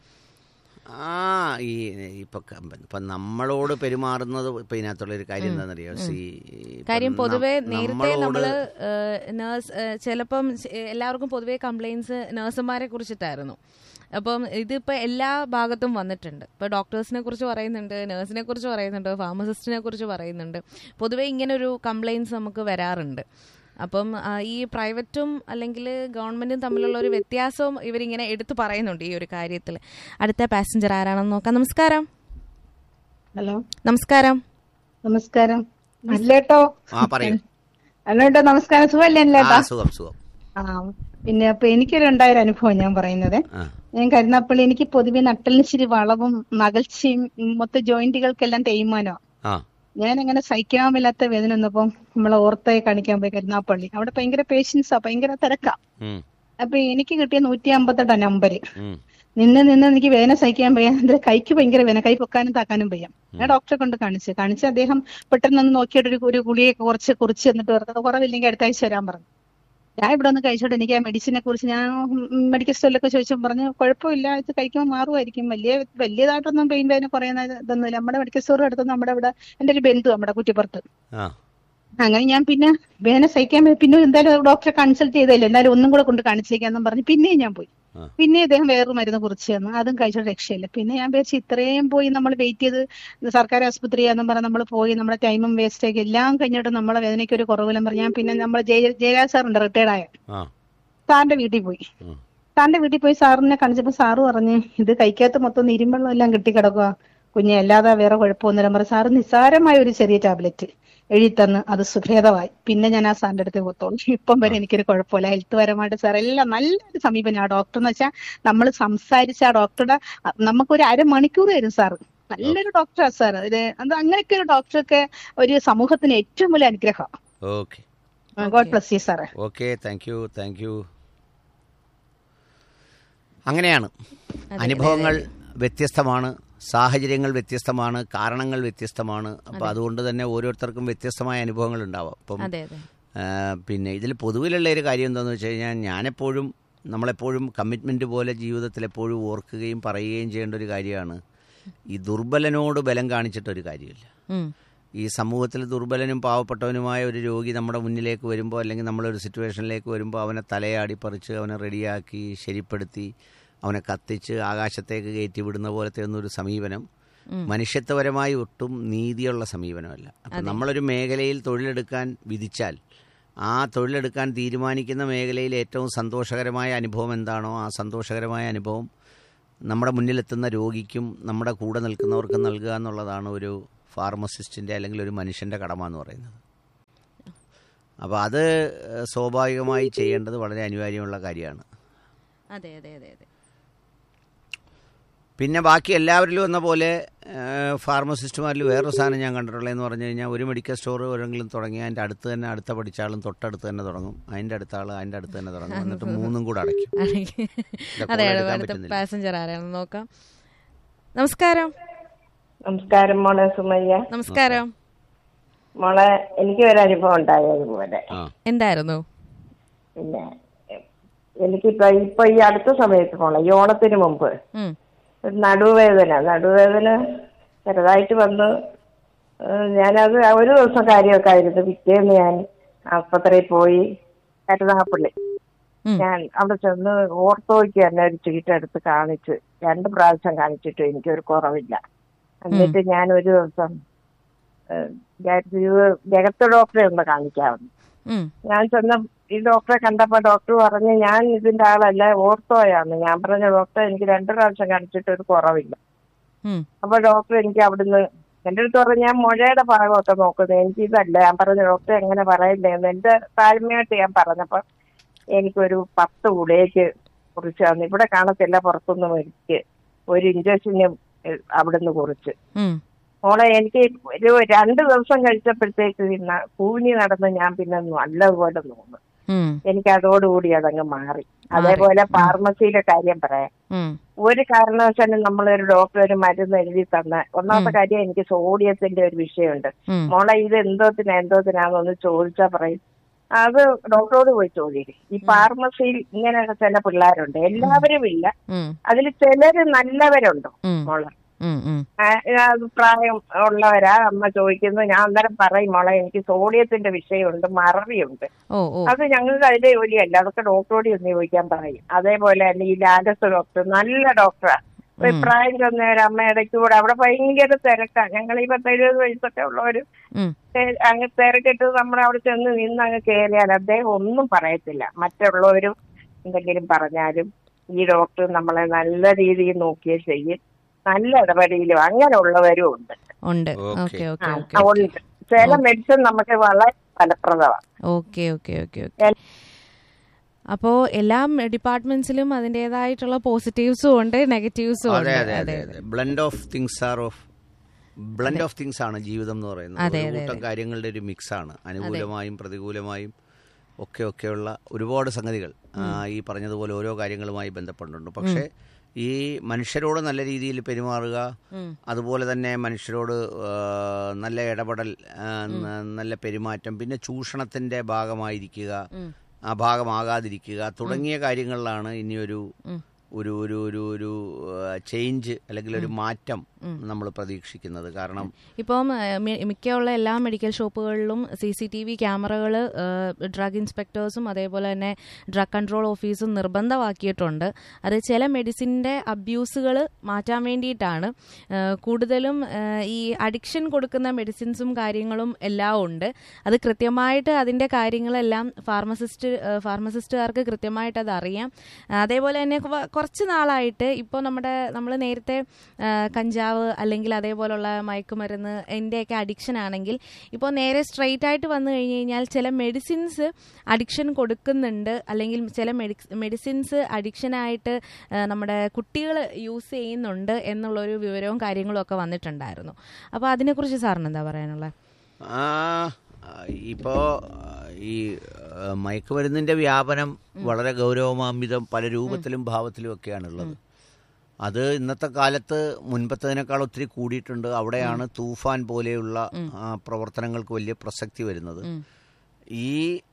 ആ ഈ ഇപ്പൊ ക- ഇപ്പൊ നമ്മളോട് പെരുമാറുന്നത് ഇപ്പൊ ഇതിനകത്തുള്ള ഒരു കാര്യം എന്താണെന്നറിയോ സി കാര്യം പൊതുവെ നേരത്തെ നമ്മള് നേഴ്സ് ചിലപ്പം ചെ- എല്ലാവർക്കും പൊതുവെ കംപ്ലൈൻസ് നഴ്സുമാരെ കുറിച്ചിട്ടായിരുന്നു അപ്പം ഇതിപ്പോ എല്ലാ ഭാഗത്തും വന്നിട്ടുണ്ട് ഇപ്പൊ ഡോക്ടേഴ്സിനെ കുറിച്ച് പറയുന്നുണ്ട് നഴ്സിനെ കുറിച്ച് പറയുന്നുണ്ട് ഫാർമസിസ്റ്റിനെ കുറിച്ച് പറയുന്നുണ്ട് പൊതുവെ ഇങ്ങനെ ഒരു കംപ്ലൈൻസ് നമുക്ക് വരാറുണ്ട് അപ്പം ആ, ഈ പ്രൈവറ്റും അല്ലെങ്കിൽ ഗവൺമെന്റും തമ്മിലുള്ള ഒരു വ്യത്യാസവും ഇവരിങ്ങനെ എടുത്തു പറയുന്നുണ്ട് ഈ ഒരു കാര്യത്തിൽ അടുത്ത പാസഞ്ചർ ആരാണെന്ന് നോക്കാം നമസ്കാരം ഹലോ നമസ്കാരം നമസ്കാരം അല്ലേട്ടോ ആ പറയൂ അല്ലേട്ടോ നമസ്കാരം സുഖല്ലേ ആ അല്ലേട്ടാ സുഖം സുഖം ആ പിന്നെ അപ്പൊ എനിക്കൊരു ഉണ്ടായ ഒരു അനുഭവം ഞാൻ പറയുന്നത് ആ ഞാൻ കരുനാപ്പള്ളി എനിക്ക് പൊതുവെ നട്ടലിന് ഇച്ചിരി വളവും നകൽച്ചയും ഉം, മൊത്ത ജോയിന്റുകൾക്കെല്ലാം തേയ്മാനോ ആ ഞാൻ അങ്ങനെ സഹിക്കാൻ മേലാത്ത വേദന വന്നപ്പം നമ്മളെ ഓർത്തയെ കാണിക്കാൻ പോയി കരുനാപ്പള്ളി അവിടെ ഭയങ്കര പേഷ്യൻസാ ഭയങ്കര തിരക്കാ ഉം, അപ്പൊ എനിക്ക് കിട്ടിയ നൂറ്റി അമ്പത്തെട്ടാ നമ്പര് ഉം, നിന്ന് നിന്ന് എനിക്ക് വേദന സഹിക്കാൻ വയ്യ എന്റെ കൈക്ക് ഭയങ്കര വേദന കൈ പൊക്കാനും താക്കാനും വയ്യ ഞാൻ ഡോക്ടറെ കൊണ്ട് കാണിച്ചു കാണിച്ച് അദ്ദേഹം പെട്ടെന്ന് ഒന്ന് നോക്കിയിട്ട് ഒരു ഒരു ഗുളിയെ കുറച്ച് കുറിച്ച് എന്നിട്ട് പറഞ്ഞത് കുറവില്ലെങ്കിൽ അടുത്ത ആഴ്ച വരാൻ പറഞ്ഞു ഞാൻ ഇവിടെ ഒന്ന് കഴിച്ചോട്ടെ എനിക്ക് ആ മെഡിസിനെ കുറിച്ച് ഞാൻ മെഡിക്കൽ സ്റ്റോറിലൊക്കെ ചോദിച്ചപ്പോൾ പറഞ്ഞു കുഴപ്പമില്ല ഇത് കഴിക്കുമ്പോൾ മാറുമായിരിക്കും വലിയ വലിയതായിട്ടൊന്നും പെയിൻ വേദന കുറയുന്ന ഇതൊന്നുമില്ല നമ്മുടെ മെഡിക്കൽ സ്റ്റോർ അടുത്ത് നമ്മുടെ ഇവിടെ എൻ്റെ ഒരു ബന്ധു നമ്മുടെ കുറ്റിപ്പുറത്ത് ആ അങ്ങനെ ഞാൻ പിന്നെ വേദന സഹിക്കാൻ വയ്യ. പിന്നെ എന്തായാലും ഡോക്ടറെ കൺസൾട്ട് ചെയ്തല്ലേ എന്തായാലും ഒന്നും കൂടെ കൊണ്ട് കാണിച്ചേക്കാന്നും പറഞ്ഞ് പിന്നെയും ഞാൻ പോയി ആ. പിന്നെ ഇദ്ദേഹം വേറൊരു മരുന്ന് കുറിച്ച് തന്നു അതും കഴിച്ചിട്ട് രക്ഷയില്ല പിന്നെ ഞാൻ വിചാരിച്ചു ഇത്രയും പോയി നമ്മൾ വെയിറ്റ് ചെയ്ത് സർക്കാർ ആശുപത്രിയാന്നും പറഞ്ഞ് നമ്മൾ പോയി നമ്മുടെ ടൈമും വേസ്റ്റ് ആക്കി എല്ലാം കഴിഞ്ഞിട്ട് നമ്മളെ വേദനയ്ക്ക് ഒരു കുറവിലും പറഞ്ഞ് ഞാൻ പിന്നെ നമ്മൾ ജയ ജയരാജ് സാറുണ്ട് റിട്ടയർഡ് ആയ ആ സാറിന്റെ വീട്ടിൽ പോയി ഉം. സാറിന്റെ വീട്ടിൽ പോയി സാറിനെ കാണിച്ചപ്പോ സാറ് പറഞ്ഞ് ഇത് കഴിക്കാത്ത മൊത്തം ഇരുമ്പെള്ളം എല്ലാം കെട്ടിക്കിടക്കുക കുഞ്ഞെ അല്ലാതെ വേറെ കുഴപ്പമൊന്നുമില്ല പറഞ്ഞു സാറ് നിസ്സാരമായ ഒരു ചെറിയ ടാബ്ലറ്റ് എഴുതി തന്ന് അത് സുഖേതമായി പിന്നെ ഞാൻ ആ സാറിന്റെ അടുത്ത് പോത്തോളൂ ഇപ്പം വരെ എനിക്കൊരു കുഴപ്പമില്ല ഹെൽത്ത് പരമായിട്ട് സാർ എല്ലാം നല്ലൊരു സമീപനം ആ ഡോക്ടർ എന്ന് വെച്ചാൽ നമ്മൾ സംസാരിച്ച ആ ഡോക്ടറുടെ അ- നമുക്കൊരു അരമണിക്കൂർ തരും സാർ നല്ലൊരു ഡോക്ടറാ സാർ ഇത് അത് അങ്ങനെയൊക്കെ ഒരു ഡോക്ടർക്ക് ഒരു സമൂഹത്തിന് ഏറ്റവും വലിയ അനുഗ്രഹം ഓക്കെ ഗോഡ് ബ്ലസ് യു സാറേ okay thank you thank you അങ്ങനെയാണ് അനുഭവങ്ങൾ വ്യത്യസ്തമാണ് സാഹചര്യങ്ങൾ വ്യത്യസ്തമാണ് കാരണങ്ങൾ വ്യത്യസ്തമാണ് അപ്പോൾ അതുകൊണ്ട് തന്നെ ഓരോരുത്തർക്കും വ്യത്യസ്തമായ അനുഭവങ്ങൾ ഉണ്ടാവാം അപ്പം അതെ അതെ ആ, പിന്നെ ഇതിൽ പൊതുവിലുള്ള ഒരു കാര്യം എന്താണെന്ന് വെച്ച് കഴിഞ്ഞാൽ ഞാനെപ്പോഴും നമ്മളെപ്പോഴും കമ്മിറ്റ്മെൻ്റ് പോലെ ജീവിതത്തിൽ എപ്പോഴും ഓർക്കുകയും പറയുകയും ചെയ്യേണ്ട ഒരു കാര്യമാണ് ഈ ദുർബലനോട് ബലം കാണിച്ചിട്ടൊരു കാര്യമില്ല ഉം. ഈ സമൂഹത്തിൽ ദുർബലനും പാവപ്പെട്ടവനുമായ ഒരു രോഗി നമ്മുടെ മുന്നിലേക്ക് വരുമ്പോൾ അല്ലെങ്കിൽ നമ്മളൊരു സിറ്റുവേഷനിലേക്ക് വരുമ്പോൾ അവനെ തലയാടി പറിച്ച് അവനെ റെഡിയാക്കി ശരിപ്പെടുത്തി അവനെ കത്തിച്ച് ആകാശത്തേക്ക് കയറ്റി വിടുന്ന പോലത്തെ ഒന്നും ഒരു സമീപനം മനുഷ്യത്വപരമായി ഒട്ടും നീതിയുള്ള സമീപനമല്ല അപ്പം നമ്മളൊരു മേഖലയിൽ തൊഴിലെടുക്കാൻ വിധിച്ചാൽ ആ തൊഴിലെടുക്കാൻ തീരുമാനിക്കുന്ന മേഖലയിൽ ഏറ്റവും സന്തോഷകരമായ അനുഭവം എന്താണോ ആ സന്തോഷകരമായ അനുഭവം നമ്മുടെ മുന്നിലെത്തുന്ന രോഗിക്കും നമ്മുടെ കൂടെ നിൽക്കുന്നവർക്കും നൽകുക എന്നുള്ളതാണ് ഒരു ഫാർമസിസ്റ്റിൻ്റെ അല്ലെങ്കിൽ ഒരു മനുഷ്യൻ്റെ കടമ എന്ന് പറയുന്നത് അപ്പോൾ അത് ഏഹ്, സ്വാഭാവികമായി ചെയ്യേണ്ടത് വളരെ അനിവാര്യമുള്ള കാര്യമാണ് അതെ അതെ അതെ അതെ പിന്നെ ബാക്കി എല്ലാവരിലും എന്ന പോലെ ഏഹ്, ഫാർമസിസ്റ്റുമാരിൽ വേറൊരു സാധനം ഞാൻ കണ്ടിട്ടുള്ളതെന്ന് പറഞ്ഞു കഴിഞ്ഞാൽ ഒരു മെഡിക്കൽ സ്റ്റോർ എവിടെയെങ്കിലും തുടങ്ങി അതിൻ്റെ അടുത്ത് തന്നെ അടുത്ത പഠിച്ച ആളും തൊട്ടടുത്ത് തന്നെ തുടങ്ങും അതിൻ്റെ അടുത്ത ആൾ അതിൻ്റെ അടുത്ത് തന്നെ തുടങ്ങും എന്നിട്ട് മൂന്നും കൂടെ അടയ്ക്കും അതെ call എടുക്കാൻ അടുത്ത പറ്റുന്നില്ല. പാസഞ്ചർ ആരാണെന്ന് നോക്കാം നമസ്കാരം നമസ്കാരം മോളെ സുമയ്യ നമസ്കാരം മോളെ എനിക്ക് ഒരു അനുഭവം ഉണ്ടായതുപോലെ ആ എന്തായിരുന്നു പിന്നെ എനിക്കിപ്പോ ഇപ്പൊ ഈ അടുത്ത സമയത്ത് മോളെ ഈ ഓണത്തിന് മുമ്പ് ഉം. ഒരു നടുവേദന നടുവേദന ചെറുതായിട്ട് വന്ന് ഏഹ് ഞാനത് ഒരു ദിവസം കാര്യമൊക്കെ ആയിരുന്നു പിറ്റേന്ന് ഞാൻ ആസ്പത്രിയിൽ പോയി കരുനാഗപ്പള്ളി ഞാൻ അവിടെ ചെന്ന് ഓർത്തോയ്ക്ക് തന്നെ ഒരു ചീട്ട് എടുത്ത് കാണിച്ച് രണ്ട് പ്രാവശ്യം കാണിച്ചിട്ട് എനിക്കൊരു കുറവില്ല എന്നിട്ട് ഞാൻ ഒരു ദിവസം ഏഹ്, വിചാരിച്ചു ഇത് ജഗത്ത് ഡോക്ടറെ ഒന്ന് കാണിക്കാമെന്ന് ഉം. ഞാൻ ചെന്ന ഈ ഡോക്ടറെ കണ്ടപ്പോ ഡോക്ടർ പറഞ്ഞു ഞാൻ ഇതിന്റെ ആളല്ല ഓർത്തോയാന്ന് ഞാൻ പറഞ്ഞ ഡോക്ടർ എനിക്ക് രണ്ടു പ്രാവശ്യം കാണിച്ചിട്ട് ഒരു കുറവില്ല ഉം. അപ്പൊ ഡോക്ടർ എനിക്ക് അവിടുന്ന് എന്റെ അടുത്ത് പറഞ്ഞു ഞാൻ മുഴയുടെ ഭാഗമൊക്കെ നോക്കുന്നത് എനിക്ക് ഇതല്ല ഞാൻ പറഞ്ഞ ഡോക്ടർ എങ്ങനെ പറയില്ലേന്ന് എന്റെ താഴ്മയായിട്ട് ഞാൻ പറഞ്ഞപ്പോ എനിക്കൊരു പത്ത് ഉടേക്ക് കുറിച്ച് തന്നു ഇവിടെ കാണത്തില്ല പുറത്തുനിന്ന് മേടിച്ച് ഒരു ഇഞ്ചക്ഷനും ഏഹ്, അവിടുന്ന് കുറിച്ച് ഉം. മോളെ എനിക്ക് ഒരു രണ്ട് ദിവസം കഴിച്ചപ്പോഴത്തേക്ക് ന- കൂനി നടന്ന് ഞാൻ പിന്നെ നല്ലതുപോലെ നോന്നു ഉം. എനിക്ക് അതോടുകൂടി അതങ്ങ് മാറി അതേപോലെ ഫാർമസിയിലെ കാര്യം പറയാം ഉം. ഒരു കാരണവശാലും നമ്മളൊരു ഡോക്ടർ ഒരു മരുന്ന് എഴുതി തന്ന ഒന്നാമത്തെ കാര്യം എനിക്ക് സോഡിയത്തിന്റെ ഒരു വിഷയമുണ്ട് ഉം. മോളെ ഇത് എന്തോത്തിനാ എന്തോത്തിനാന്നൊന്ന് ചോദിച്ചാ പറയും അത് ഡോക്ടറോട് പോയി ചോദിക്കും ഈ ഫാർമസിയിൽ ഇങ്ങനെയൊക്കെ ചില പിള്ളേരുണ്ട് എല്ലാവരും ഇല്ല ഉം. അതിൽ ചിലര് നല്ലവരുണ്ട് ഉം. മോളെ ഉം. ഉം. ആ, അത് പ്രായം ഉള്ളവരാ അമ്മ ചോദിക്കുന്നു ഞാൻ അന്നേരം പറയും മോളെ എനിക്ക് സോഡിയത്തിന്റെ വിഷയമുണ്ട് മറവിയുണ്ട് ഓ ഓ അത് ഞങ്ങൾക്ക് അതിന്റെ ജോലിയല്ല അതൊക്കെ ഡോക്ടറോട് ഒന്ന് ചോദിക്കാൻ പറയും അതേപോലെ തന്നെ ഈ ലാലസ് ഡോക്ടർ നല്ല ഡോക്ടറാ ഒരു പ്രായം ചെന്ന ഒരു അമ്മ ഇടയ്ക്ക് കൂടെ അവിടെ ഭയങ്കര തിരക്കാ ഞങ്ങൾ ഈ പത്തെഴുപത് വയസ്സൊക്കെ ഉള്ളവര് ഉം. തെ- അങ്ങ് തിരക്കിട്ട് നമ്മൾ അവിടെ ചെന്ന് നിന്ന് അങ്ങ് കയറിയാൽ അദ്ദേഹം ഒന്നും പറയത്തില്ല മറ്റുള്ളവരും എന്തെങ്കിലും പറഞ്ഞാലും ഈ ഡോക്ടർ നമ്മളെ നല്ല രീതിയിൽ നോക്കിയേ ചെയ്യും നല്ല ഇടപെടലും അങ്ങനെയുള്ളവരും ഉണ്ട് ഉണ്ട് ഓക്കേ. ഓക്കെ ഓക്കെ ആ, ഓക്കെ ഉണ്ട് ചില മെഡിസിൻ നമുക്ക് വളരെ ഫലപ്രദമാണ് ഓക്കെ ഓക്കെ ഓക്കെ ഓക്കെ അപ്പോൾ എല്ലാ ഡിപ്പാർട്ട്മെന്റ്സിലും അതിൻ്റെതായിട്ടുള്ള പോസിറ്റീവ്സും ഉണ്ട് നെഗറ്റീവ്സും ഉണ്ട് അതെ അതെ അതെ blend of things are of blend of things ആണ് ജീവിതം എന്ന് പറയുന്നത് അതെ, ഒരു അതെ, കൂട്ടം അതെ. കാര്യങ്ങളുടെ ഒരു മിക്സ് ആണ് അനുകൂലമായും പ്രതികൂലമായും ഒക്കെ ഒക്കെയുള്ള ഒരുപാട് സംഗതികൾ ആ, ഈ പറഞ്ഞതുപോലെ ഓരോ കാര്യങ്ങളുമായി ബന്ധപ്പെട്ടിട്ടുണ്ട് പക്ഷേ ഈ മനുഷ്യരോട് നല്ല രീതിയിൽ പെരുമാറുക അതുപോലെ തന്നെ മനുഷ്യരോട് ആ, നല്ല ഇടപെടൽ ആ, ന- നല്ല പെരുമാറ്റം പിന്നെ ചൂഷണത്തിന്റെ ഭാഗമായിരിക്കുക ആ ഭാഗമാകാതിരിക്കുക തുടങ്ങിയ കാര്യങ്ങളിലാണ് ഇനിയൊരു ഒരു ഒരു ഒരു ഒരു ചേഞ്ച് അല്ലെങ്കിൽ ഒരു മാറ്റം നമ്മൾ പ്രതീക്ഷിക്കുന്നത് കാരണം ഇപ്പം ഏഹ്, മി- മിക്കുള്ള എല്ലാ മെഡിക്കൽ ഷോപ്പുകളിലും സി സി ടി വി ക്യാമറകൾ ഡ്രഗ് ഇൻസ്പെക്ടേഴ്സും അതേപോലെ തന്നെ ഡ്രഗ് കൺട്രോൾ ഓഫീസും നിർബന്ധമാക്കിയിട്ടുണ്ട് അത് ചില മെഡിസിൻ്റെ അബ്യൂസുകൾ മാറ്റാൻ വേണ്ടിയിട്ടാണ് ഏഹ്, കൂടുതലും ഏഹ്, ഈ അഡിക്ഷൻ കൊടുക്കുന്ന മെഡിസിൻസും കാര്യങ്ങളും എല്ലാം ഉണ്ട് അത് കൃത്യമായിട്ട് അതിൻ്റെ കാര്യങ്ങളെല്ലാം ഫാർമസിസ്റ്റ് ഏഹ്, ഫാർമസിസ്റ്റുകാർക്ക് കൃത്യമായിട്ട് അത് അറിയാം അതേപോലെ തന്നെ കുറ- കുറച്ച് നാളായിട്ട് ഇപ്പോൾ നമ്മുടെ നമ്മൾ നേരത്തെ ആ, കഞ്ചാവ് അല്ലെങ്കിൽ അതേപോലുള്ള മയക്കുമരുന്ന് എൻ്റെയൊക്കെ അഡിക്ഷൻ ആണെങ്കിൽ ഇപ്പോൾ നേരെ സ്ട്രെയിറ്റ് ആയിട്ട് വന്നു കഴിഞ്ഞ് കഴിഞ്ഞാൽ ചില മെഡിസിൻസ് അഡിക്ഷൻ കൊടുക്കുന്നുണ്ട് അല്ലെങ്കിൽ ചില മെഡിസിൻസ് അഡിക്ഷനായിട്ട് നമ്മുടെ കുട്ടികൾ യൂസ് ചെയ്യുന്നുണ്ട് എന്നുള്ളൊരു വിവരവും കാര്യങ്ങളും ഒക്കെ വന്നിട്ടുണ്ടായിരുന്നു അപ്പോൾ അതിനെക്കുറിച്ച് സാറിന് എന്താ പറയാനുള്ളത് ആ, ഇപ്പോ ഈ ആ, മയക്കുമരുന്നിന്റെ വ്യാപനം വളരെ ഗൗരവമാംവിധം പല രൂപത്തിലും ഭാവത്തിലും ഒക്കെയാണുള്ളത് അത് ഇന്നത്തെ കാലത്ത് മുൻപത്തതിനേക്കാൾ ഒത്തിരി കൂടിയിട്ടുണ്ട് അവിടെയാണ് തൂഫാൻ പോലെയുള്ള ആ, പ്രവർത്തനങ്ങൾക്ക് വലിയ പ്രസക്തി വരുന്നത് ഈ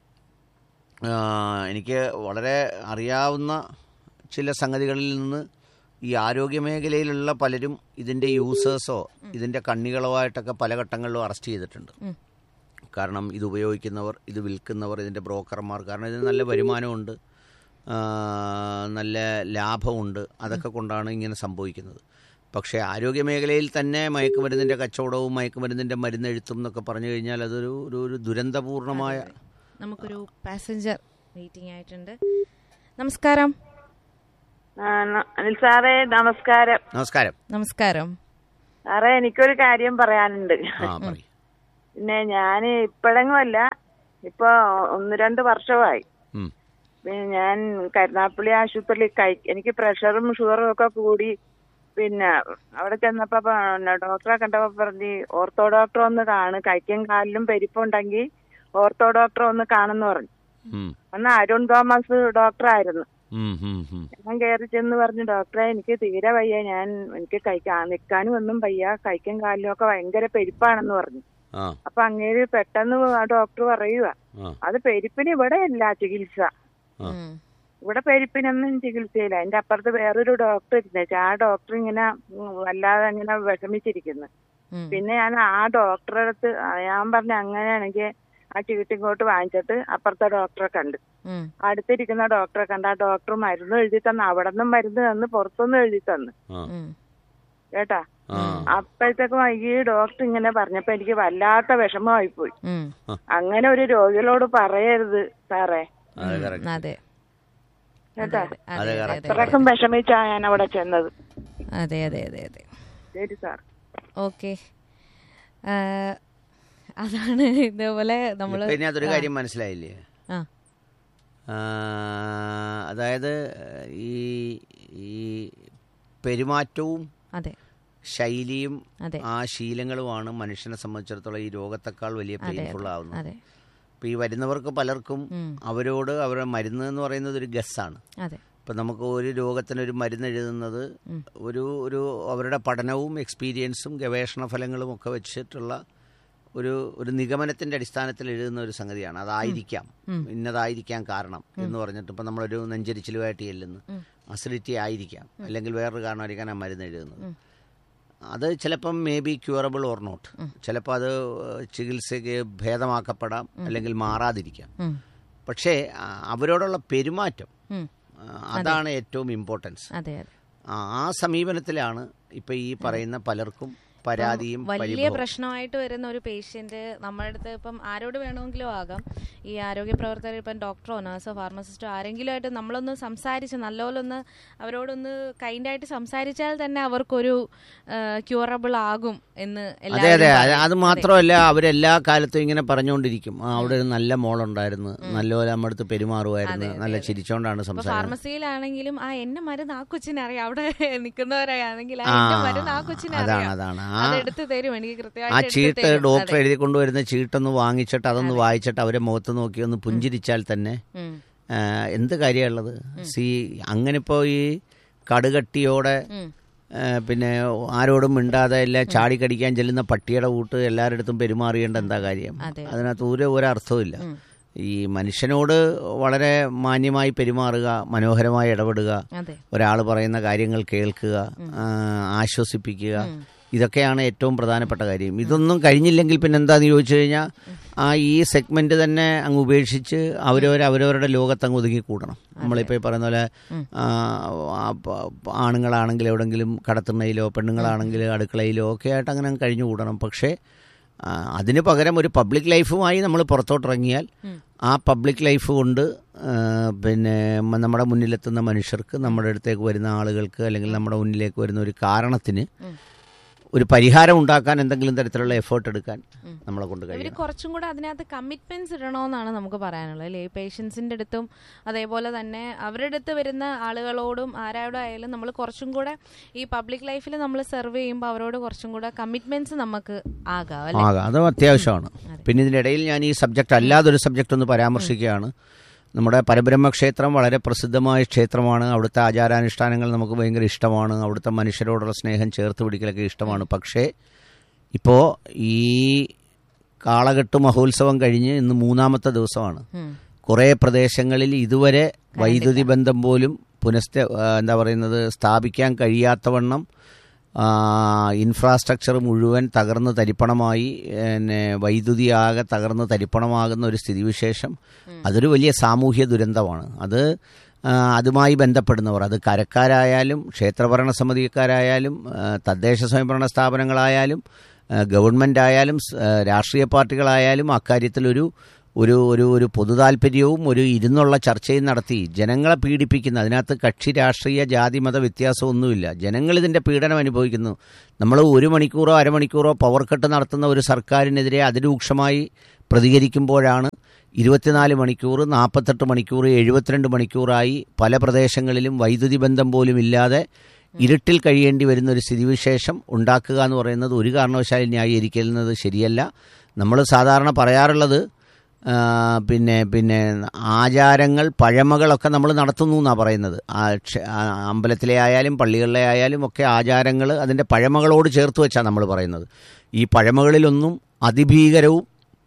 ആ, എനിക്ക് വളരെ അറിയാവുന്ന ചില സംഗതികളിൽ നിന്ന് ഈ ആരോഗ്യ മേഖലയിലുള്ള പലരും ഇതിൻ്റെ യൂസേഴ്സോ ഇതിൻ്റെ കണ്ണികളോ ആയിട്ടൊക്കെ പല ഘട്ടങ്ങളിലും അറസ്റ്റ് ചെയ്തിട്ടുണ്ട് കാരണം ഇത് ഉപയോഗിക്കുന്നവർ ഇത് വിൽക്കുന്നവർ ഇതിൻ്റെ ബ്രോക്കർമാർ കാരണം ഇതിന് നല്ല വരുമാനമുണ്ട് ആ, നല്ല ലാഭമുണ്ട് അതൊക്കെ കൊണ്ടാണ് ഇങ്ങനെ സംഭവിക്കുന്നത് പക്ഷേ ആരോഗ്യ മേഖലയിൽ തന്നെ മയക്കുമരുന്നിൻ്റെ കച്ചവടവും മയക്കുമരുന്നിൻ്റെ മരുന്നെഴുത്തും എന്നൊക്കെ പറഞ്ഞു കഴിഞ്ഞാൽ അതൊരു ഒരു ഒരു ദുരന്തപൂർണമായ നമുക്കൊരു പാസഞ്ചർ വെയിറ്റിംഗ് ആയിട്ടുണ്ട് നമസ്കാരം ആ, ന- അനിൽ സാറേ നമസ്കാരം നമസ്കാരം നമസ്കാരം സാറേ എനിക്കൊരു കാര്യം പറയാനുണ്ട് ആ പറയും പിന്നെ ഞാൻ ഇപ്പോഴെങ്ങുമല്ല ഇപ്പൊ ഒന്ന് രണ്ട് വർഷമായി ഉം. പിന്നെ ഞാൻ കരുനാപ്പള്ളി ആശുപത്രിയിൽ കൈ എനിക്ക് പ്രഷറും ഷുഗറും ഒക്കെ കൂടി പിന്നെ അവിടെ ചെന്നപ്പോ പിന്നെ ഡോക്ടറെ കണ്ടപ്പോ പറഞ്ഞ് ഓർത്തോ ഡോക്ടർ ഒന്ന് കാണ് കൈക്കും കാലിലും പെരിപ്പുണ്ടെങ്കിൽ ഓർത്തോ ഡോക്ടർ ഒന്ന് കാണുന്നു പറഞ്ഞു ഉം. അന്ന് അരുൺ തോമസ് ഡോക്ടർ ആയിരുന്നു ഉം, ഉം, ഉം. ഞാൻ കയറി ചെന്ന് പറഞ്ഞു ഡോക്ടറെ എനിക്ക് തീരെ വയ്യ ഞാൻ എനിക്ക് കഴിക്കാൻ നിൽക്കാനും ഒന്നും വയ്യ കൈക്കും കാലിലും ഒക്കെ ഭയങ്കര പെരുപ്പാണെന്ന് പറഞ്ഞു ആ അപ്പൊ അങ്ങേര് പെട്ടെന്ന് ആ ഡോക്ടർ പറയുക ആ അത് പെരുപ്പിന് ഇവിടെ ഇല്ല ചികിത്സ ആ. ഇവിടെ പെരുപ്പിനൊന്നും ചികിത്സയില്ല അതിന്റെ അപ്പുറത്ത് വേറൊരു ഡോക്ടർ ഇരുന്നേച്ചു ആ ഡോക്ടർ ഇങ്ങനെ ഉം, വല്ലാതെ ഇങ്ങനെ വിഷമിച്ചിരിക്കുന്നു ഉം. പിന്നെ ഞാൻ ആ ഡോക്ടറെ അടുത്ത് ആ, ഞാൻ പറഞ്ഞു അങ്ങനെയാണെങ്കിൽ ആ ചീട്ട് ഇങ്ങോട്ട് വാങ്ങിച്ചിട്ട് അപ്പുറത്തെ ഡോക്ടറെ കണ്ട് ഉം. അടുത്തിരിക്കുന്ന ഡോക്ടറെ കണ്ട് ആ ഡോക്ടർ മരുന്ന് എഴുതി തന്നു അവിടെ നിന്നും മരുന്ന് തന്ന് പുറത്തുനിന്നും എഴുതി തന്നു ആ. ഉം. കേട്ടാ ആ. അപ്പോഴത്തേക്കും ഈ ഡോക്ടർ ഇങ്ങനെ പറഞ്ഞപ്പോ എനിക്ക് വല്ലാത്ത വിഷമമായി പോയി ഉം. അങ്ങനെ ഒരു രോഗികളോട് പറയരുത് സാറേ അത് correct. അതെ കേട്ടാ അതെ അതെ, അതെ correct. അതെ അത്രക്കും വിഷമിച്ചാ ഞാൻ അവിടെ ചെന്നത് അതെ അതെ അതെ അതെ ശരി സാർ ഓക്കെ അതാണ് ഇതേപോലെ നമ്മള് ഇപ്പൊ ഇനി അതൊരു ആ, കാര്യം മനസ്സിലായില്ലേ ആ ആ, അതായത് ഈ ഈ പെരുമാറ്റവും അതെ ശൈലിയും അതെ ആ ശീലങ്ങളുമാണ് മനുഷ്യനെ സംബന്ധിച്ചിടത്തോളം ഈ രോഗത്തെക്കാൾ വലിയ അതെ പെയിൻഫുൾ ആവുന്നത് അതെ ഇപ്പൊ ഈ വരുന്നവർക്ക് പലർക്കും ഉം. അവരോട് അവരുടെ മരുന്ന് എന്ന് പറയുന്നത് ഒരു ഗസ്സാണ് അതെ ഇപ്പം നമുക്ക് ഒരു രോഗത്തിനൊരു മരുന്ന് എഴുതുന്നത് ഉം. ഒരു ഒരു അവരുടെ പഠനവും എക്സ്പീരിയൻസും ഗവേഷണ ഫലങ്ങളും ഒക്കെ വെച്ചിട്ടുള്ള ഒരു ഒരു നിഗമനത്തിന്റെ അടിസ്ഥാനത്തിൽ എഴുതുന്ന ഒരു സംഗതിയാണ് അതായിരിക്കാം ഉം. ഇന്നതായിരിക്കാം കാരണം എന്ന് പറഞ്ഞിട്ട് ഇപ്പം നമ്മളൊരു നെഞ്ചരിച്ചിലുമായിട്ട് ചെല്ലുന്നു ഉം. അസിഡിറ്റി ആയിരിക്കാം അല്ലെങ്കിൽ വേറൊരു കാരണമായിരിക്കാൻ ആ മരുന്ന് എഴുതുന്നത് അത് ചിലപ്പം may be curable or not ചിലപ്പോൾ അത് ചികിത്സയ്ക്ക് ഭേദമാക്കപ്പെടാം അല്ലെങ്കിൽ മാറാതിരിക്കാം ഉം. പക്ഷേ ആ, അവരോടുള്ള പെരുമാറ്റം ഉം. ആ, അതാണ് ഏറ്റവും ഇമ്പോർട്ടൻസ് അതെ അതെ ആ ആ സമീപനത്തിലാണ് ഇപ്പൊ ഈ പറയുന്ന പലർക്കും പരാതിയും വലിയ പരിഭവവും. പ്രശ്നമായിട്ട് വരുന്ന ഒരു പേഷ്യന്റ് നമ്മുടെ അടുത്ത് ഇപ്പം ആരോട് വേണമെങ്കിലും ആകാം ഈ ആരോഗ്യ പ്രവർത്തകർ ഇപ്പം ഡോക്ടറോ നഴ്സോ ഫാർമസിസ്റ്റോ ആരെങ്കിലും ആയിട്ട് നമ്മളൊന്ന് സംസാരിച്ച് നല്ലപോലെ ഒന്ന് അവരോടൊന്ന് കൈൻഡായിട്ട് സംസാരിച്ചാൽ തന്നെ അവർക്കൊരു ക്യൂറബിൾ ആകും എന്ന് അതെ എല്ലാവരും അതെ അത് പറയും. അത് മാത്രമല്ല അവരെല്ലാ കാലത്തും ഇങ്ങനെ പറഞ്ഞുകൊണ്ടിരിക്കും ആ അവിടെ ഒരു നല്ല മോളുണ്ടായിരുന്നു നല്ലപോലെ നമ്മുടെ അടുത്ത് പെരുമാറുമായിരുന്നു നല്ല ചിരിച്ചോണ്ടാണ് ഇപ്പൊ സംസാരിക്കുന്നത് ഫാർമസിയിലാണെങ്കിലും ആ എന്നെ മരുന്ന് ആ കൊച്ചിനെ അറിയാം അവിടെ നിൽക്കുന്നവരാണെങ്കിൽ ആ ആ, എന്റെ മരുന്ന് ആ കൊച്ചിനെ അതാണ്, അറിയാം അതാണ്. ആ- അത് എടുത്ത് തരും എനിക്ക് ആ കൃത്യമായിട്ട് എടുത്ത് ചീട്ട് തരും. ഡോക്ടർ അതെ. എഴുതി കൊണ്ടുവരുന്ന ചീട്ടൊന്ന് വാങ്ങിച്ചിട്ട് അതൊന്ന് വായിച്ചിട്ട് അവരെ മുഖത്ത് നോക്കി ഒന്ന് പുഞ്ചിരിച്ചാൽ തന്നെ ഉം. ആ, എന്ത് കാര്യമുള്ളത് സി അങ്ങനെ ഇപ്പോൾ ഈ കടുകട്ടിയോടെ ഉം. ആ, പിന്നെ ആരോടും മിണ്ടാതെ എല്ലാം ചാടിക്കടിക്കാൻ ചെല്ലുന്ന പട്ടിയുടെ കൂട്ട് എല്ലാവരുടെ അടുത്തും പെരുമാറിയേണ്ട എന്താ കാര്യം അതെ. അതിനകത്ത് ഒരു ഒരർത്ഥവും ഇല്ല ഈ മനുഷ്യനോട് വളരെ മാന്യമായി പെരുമാറുക മനോഹരമായി ഇടപെടുക അതെ ഒരാൾ പറയുന്ന കാര്യങ്ങൾ കേൾക്കുക ആ, ആശ്വസിപ്പിക്കുക ഇതൊക്കെയാണ് ഏറ്റവും പ്രധാനപ്പെട്ട കാര്യം ഇതൊന്നും കഴിഞ്ഞില്ലെങ്കിൽ പിന്നെ എന്താന്ന് ചോദിച്ചു കഴിഞ്ഞാൽ ആ ഈ സെഗ്മെന്റ് തന്നെ അങ്ങ് ഉപേക്ഷിച്ച് അവരവർ അവരവരുടെ ലോകത്ത് അങ്ങ് ഒതുങ്ങി കൂടണം നമ്മളിപ്പോൾ ഈ പറയുന്ന പോലെ ആ, ആ, പ- പ- ആണുങ്ങളാണെങ്കിൽ എവിടെങ്കിലും കടത്തുണ്ണയിലോ പെണ്ണുങ്ങളാണെങ്കിൽ അടുക്കളയിലോ ഒക്കെ ആയിട്ട് അങ്ങനെ അങ്ങ് കഴിഞ്ഞു കൂടണം പക്ഷേ ആ, അതിന് പകരം ഒരു പബ്ലിക് ലൈഫുമായി നമ്മൾ പുറത്തോട്ടിറങ്ങിയാൽ ആ പബ്ലിക് ലൈഫ് കൊണ്ട് ആ, പിന്നെ മ- നമ്മുടെ മുന്നിലെത്തുന്ന മനുഷ്യർക്ക് നമ്മുടെ അടുത്തേക്ക് വരുന്ന ആളുകൾക്ക് അല്ലെങ്കിൽ നമ്മുടെ മുന്നിലേക്ക് വരുന്ന ഒരു കാരണത്തിന് ഒരു പരിഹാരം ഉണ്ടാക്കാൻ എന്തെങ്കിലും തരത്തിലുള്ള എഫേർട്ട് എടുക്കാൻ നമ്മളെ കൊണ്ട് ഇവര് കഴിയും കുറച്ചും കൂടെ അതിനകത്ത് കമ്മിറ്റ്മെന്റ്സ് ഇടണമെന്നാണ് നമുക്ക് പറയാനുള്ളത് അല്ലേ പേഷ്യൻസിന്റെ അടുത്തും അതേപോലെ തന്നെ അവരുടെ അടുത്ത് വരുന്ന ആളുകളോടും ആരോടും ആയാലും നമ്മൾ കുറച്ചും കൂടെ ഈ പബ്ലിക് ലൈഫിൽ നമ്മൾ സെർവ് ചെയ്യുമ്പോൾ അവരോട് കുറച്ചും കൂടെ കമ്മിറ്റ്മെന്റ്സ് നമുക്ക് ആകാം അല്ലേ ആകാം അത് അത്യാവശ്യമാണ് പിന്നെ ഇതിനിടയിൽ ഞാൻ ഈ സബ്ജക്റ്റ് അല്ലാതൊരു സബ്ജക്റ്റ് ഒന്ന് പരാമർശിക്കുകയാണ് നമ്മുടെ പരബ്രഹ്മ ക്ഷേത്രം വളരെ പ്രസിദ്ധമായ ക്ഷേത്രമാണ് അവിടുത്തെ ആചാരാനുഷ്ഠാനങ്ങൾ നമുക്ക് ഭയങ്കര ഇഷ്ടമാണ് അവിടുത്തെ മനുഷ്യരോടുള്ള സ്നേഹം ചേർത്ത് പിടിക്കലൊക്കെ ഇഷ്ടമാണ് പക്ഷേ ഇപ്പോൾ ഈ കാളകെട്ട് മഹോത്സവം കഴിഞ്ഞ് ഇന്ന് മൂന്നാമത്തെ ദിവസമാണ് കുറേ പ്രദേശങ്ങളിൽ ഇതുവരെ വൈദ്യുതി ബന്ധം പോലും പുനഃസ്ഥ ആ, എന്താ പറയുന്നത് സ്ഥാപിക്കാൻ കഴിയാത്തവണ്ണം ആ, ഇൻഫ്രാസ്ട്രക്ചർ മുഴുവൻ തകർന്ന് തരിപ്പണമായി പിന്നെ വൈദ്യുതി ആകെ തകർന്ന് തരിപ്പണമാകുന്ന ഒരു സ്ഥിതിവിശേഷം അതൊരു വലിയ സാമൂഹ്യ ദുരന്തമാണ് അത് ആ, അതുമായി ബന്ധപ്പെടുന്നവർ അത് കരക്കാരായാലും ക്ഷേത്രഭരണ സമിതിക്കാരായാലും ആ, തദ്ദേശ സ്വയംഭരണ സ്ഥാപനങ്ങളായാലും ആ, ഗവൺമെൻറ് ആയാലും സ്- ആ, രാഷ്ട്രീയ പാർട്ടികളായാലും അക്കാര്യത്തിലൊരു ഒരു ഒരു ഒരു പൊതുതാൽപര്യവും ഒരു ഇരുന്നുള്ള ചർച്ചയും നടത്തി ജനങ്ങളെ പീഡിപ്പിക്കുന്ന അതിനകത്ത് കക്ഷി രാഷ്ട്രീയ ജാതി മത വ്യത്യാസമൊന്നുമില്ല ജനങ്ങൾ ഇതിൻ്റെ പീഡനം അനുഭവിക്കുന്നു നമ്മൾ ഒരു മണിക്കൂറോ അരമണിക്കൂറോ പവർ കട്ട് നടത്തുന്ന ഒരു സർക്കാരിനെതിരെ അതിരൂക്ഷമായി പ്രതികരിക്കുമ്പോഴാണ് ഇരുപത്തിനാല് മണിക്കൂർ നാൽപ്പത്തെട്ട് മണിക്കൂർ എഴുപത്തിരണ്ട് മണിക്കൂറായി പല പ്രദേശങ്ങളിലും വൈദ്യുതി ബന്ധം പോലും ഇല്ലാതെ ഇരുട്ടിൽ കഴിയേണ്ടി വരുന്ന ഒരു സ്ഥിതിവിശേഷം ഉണ്ടാക്കുക എന്ന് പറയുന്നത് ഒരു കാരണവശാലും ന്യായീകരിക്കുന്നത് ശരിയല്ല നമ്മൾ സാധാരണ പറയാറുള്ളത് ആ, പിന്നെ പിന്നെ ആചാരങ്ങൾ പഴമകളൊക്കെ നമ്മൾ നടത്തുന്നു എന്നാണ് പറയുന്നത് ആ ക്ഷ- ആ അമ്പലത്തിലെ ആയാലും പള്ളികളിലെ ആയാലും ഒക്കെ ആചാരങ്ങൾ അതിൻ്റെ പഴമകളോട് ചേർത്ത് വെച്ചാണ് നമ്മൾ പറയുന്നത് ഈ പഴമകളിലൊന്നും അതിഭീകരവും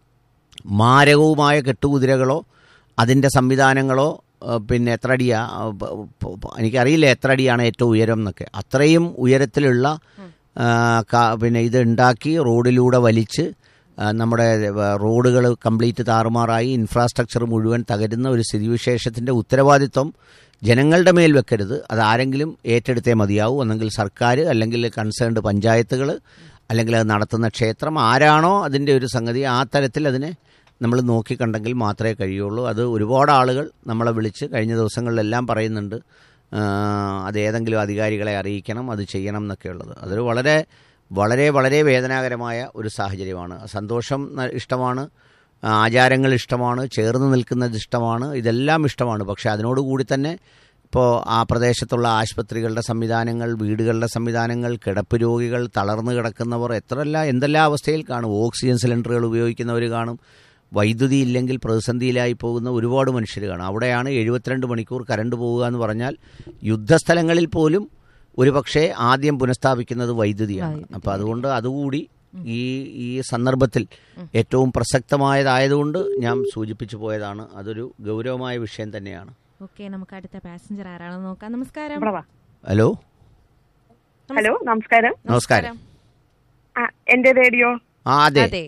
മാരകവുമായ കെട്ടുകുതിരകളോ അതിൻ്റെ സംവിധാനങ്ങളോ ആ, പിന്നെ എത്ര അടിയാ ആ, പ- പ- പ- എനിക്കറിയില്ല എത്ര അടിയാണ് ഏറ്റവും ഉയരം എന്നൊക്കെ അത്രയും ഉയരത്തിലുള്ള ആ, കാ- പിന്നെ ഇത് ഉണ്ടാക്കി റോഡിലൂടെ വലിച്ച് ആ, നമ്മുടെ റോഡുകൾ കംപ്ലീറ്റ് താറുമാറായി ഇൻഫ്രാസ്ട്രക്ചർ മുഴുവൻ തകരുന്ന ഒരു സ്ഥിതിവിശേഷത്തിൻ്റെ ഉത്തരവാദിത്വം ജനങ്ങളുടെ മേൽ വെക്കരുത് അത് ആരെങ്കിലും ഏറ്റെടുത്തേ മതിയാവൂ ഒന്നെങ്കിൽ സർക്കാർ അല്ലെങ്കിൽ കൺസേൺഡ് പഞ്ചായത്തുകൾ അല്ലെങ്കിൽ അത് നടത്തുന്ന ക്ഷേത്രം ആരാണോ അതിൻ്റെ ഒരു സംഗതി ആ തരത്തിൽ അതിനെ നമ്മൾ നോക്കിക്കണ്ടെങ്കിൽ മാത്രമേ കഴിയുള്ളൂ അത് ഒരുപാട് ആളുകൾ നമ്മളെ വിളിച്ച് കഴിഞ്ഞ ദിവസങ്ങളിലെല്ലാം പറയുന്നുണ്ട് ആ, അത് ഏതെങ്കിലും അധികാരികളെ അറിയിക്കണം അത് ചെയ്യണം എന്നൊക്കെയുള്ളത് അതൊരു വളരെ വളരെ വളരെ വേദനാകരമായ ഒരു സാഹചര്യമാണ് സന്തോഷം ന- ഇഷ്ടമാണ് ആചാരങ്ങൾ ഇഷ്ടമാണ് ചേർന്ന് നിൽക്കുന്നത് ഇഷ്ടമാണ് ഇതെല്ലാം ഇഷ്ടമാണ് പക്ഷേ അതിനോടുകൂടി തന്നെ ഇപ്പോൾ ആ പ്രദേശത്തുള്ള ആശുപത്രികളുടെ സംവിധാനങ്ങൾ വീടുകളുടെ സംവിധാനങ്ങൾ കിടപ്പ് രോഗികൾ തളർന്നു കിടക്കുന്നവർ എത്രല്ല എന്തെല്ലാം അവസ്ഥയിൽ കാണും ഓക്സിജൻ സിലിണ്ടറുകൾ ഉപയോഗിക്കുന്നവർ കാണും വൈദ്യുതി ഇല്ലെങ്കിൽ പ്രതിസന്ധിയിലായി പോകുന്ന ഒരുപാട് മനുഷ്യർ കാണും അവിടെയാണ് എഴുപത്തിരണ്ട് മണിക്കൂർ കറണ്ട് പോവുക എന്ന് പറഞ്ഞാൽ യുദ്ധസ്ഥലങ്ങളിൽ പോലും ഒരു പക്ഷേ ആദ്യം പുനഃസ്ഥാപിക്കുന്നത് വൈദ്യുതിയാണ് അപ്പോൾ അതുകൊണ്ട് അതുകൂടി ഈ ഈ സന്ദർഭത്തിൽ ഏറ്റവും പ്രസക്തമായതായതുകൊണ്ട് ഞാൻ സൂചിപ്പിച്ചു പോയതാണ് അതൊരു ഗൗരവമായ വിഷയം തന്നെയാണ് ഓക്കെ നമുക്ക് അടുത്ത പാസഞ്ചർ ആരാണെന്ന് നോക്കാം നമസ്കാരം ഹലോ ഹലോ നമസ്കാരം നമസ്കാരം ആ, എന്റെ റേഡിയോ ആ അതെ അതെ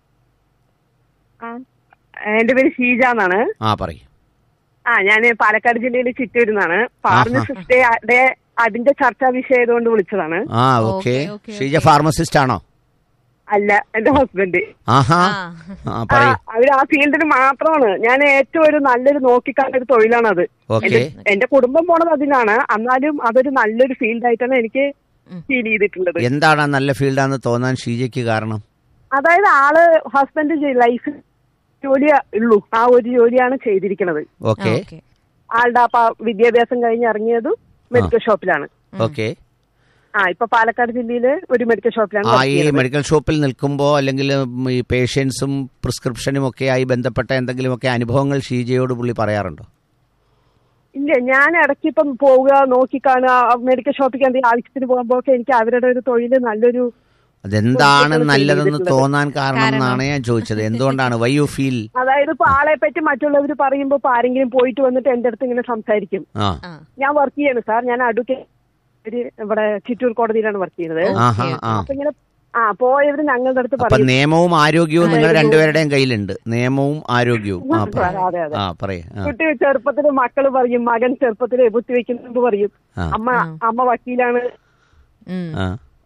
ആ, എന്റെ പേര് ഷീജ എന്നാണ് ആ പറയും ആ ഞാൻ പാലക്കാട് ജില്ലയിലെ ചിറ്റൂരിന്നാണ് ഫാർമസിസ്റ്റ് ഡേ അതിന്റെ ചർച്ചാ വിഷയമായതുകൊണ്ട് വിളിച്ചതാണ് ആ ഓക്കെ ഷീജ ഫാർമസിസ്റ്റ് ആണോ അല്ല എന്റെ ഹസ്ബൻഡ് ആഹാ ആ പറയൂ അവര് ആ ഫീൽഡിൽ മാത്രമാണ് ഞാൻ ഏറ്റവും ഒരു നല്ലൊരു നോക്കിക്കാണ്ട ഒരു തൊഴിലാണ് അത് ഓക്കെ എന്റെ കുടുംബം പോണത് അതിനാണ് എന്നാലും അതൊരു നല്ലൊരു ഫീൽഡായിട്ടാണ് എനിക്ക് ഫീൽ ചെയ്തിട്ടുള്ളത് എന്താണ് ആ നല്ല ഫീൽഡാന്ന് തോന്നാൻ ഷീജയ്ക്ക് കാരണം അതായത് ആള് ഹസ്ബൻഡ് ലൈഫ് ജോലി ഉള്ളൂ ആ ഒരു ജോലിയാണ് ചെയ്തിരിക്കുന്നത് ഓക്കെ ആളുടെ അപ്പൊ വിദ്യാഭ്യാസം കഴിഞ്ഞ് ഇറങ്ങിയതും മെഡിക്കൽ ഷോപ്പിലാണ് ഓക്കെ ആ ഇപ്പൊ പാലക്കാട് ജില്ലയില് ഒരു മെഡിക്കൽ ഷോപ്പിലാണ് ആ work ഈ ചെയ്യുന്നത്. മെഡിക്കൽ ഷോപ്പിൽ നിൽക്കുമ്പോൾ അല്ലെങ്കിൽ ഉം, ഈ പേഷ്യൻസും പ്രിസ്ക്രിപ്ഷനും ഒക്കെ ആയി ബന്ധപ്പെട്ട എന്തെങ്കിലുമൊക്കെ അനുഭവങ്ങൾ ഷീജയോട് പുള്ളി പറയാറുണ്ടോ ഇല്ല ഞാൻ ഇടയ്ക്ക് ഇപ്പം പോവുക നോക്കി കാണുക മെഡിക്കൽ ഷോപ്പിൽ എന്തെങ്കിലും ആവശ്യത്തിന് പോകുമ്പോൾ ഒക്കെ എനിക്ക് അവരുടെ ഒരു തൊഴിൽ നല്ലൊരു അതെന്താണ് സുഹൃത്തുക്കൾ നല്ലതെന്ന് ചെയ്തിട്ടുള്ളത്. തോന്നാൻ കാരണം എന്നാണ് ഞാൻ ചോദിച്ചത് എന്തുകൊണ്ടാണ് വൈ യു ഫീൽ അതായത് ഇപ്പൊ ആളെ പറ്റി മറ്റുള്ളവർ പറയുമ്പോ ഇപ്പൊ ആരെങ്കിലും പോയിട്ട് വന്നിട്ട് എന്റെ അടുത്ത് ഇങ്ങനെ സംസാരിക്കും ആ ഞാൻ വർക്ക് ചെയ്യാണ് സാർ ഞാൻ അഡ്വക്കേറ്റ് ഇവിടെ ചിറ്റൂർ കോടതിയിലാണ് വർക്ക് ചെയ്യുന്നത് ആഹാ, ആ. അപ്പൊ ഇങ്ങനെ ആ പോയവര് ഞങ്ങളുടെ അടുത്ത് അപ്പൊ പറയും നിയമവും ആരോഗ്യവും നിങ്ങൾ അതായത് രണ്ടുപേരുടെയും കയ്യിലുണ്ട് നിയമവും ആരോഗ്യവും ആ പറ അതെ, അതെ. ആ പറയേ ആ കുട്ടി ചെറുപ്പത്തില് മക്കള് പറയും മകൻ ചെറുപ്പത്തില് ബുദ്ധി വെക്കുന്നുണ്ട് പറയും ആ. അമ്മ അമ്മ വക്കീലാണ് ആ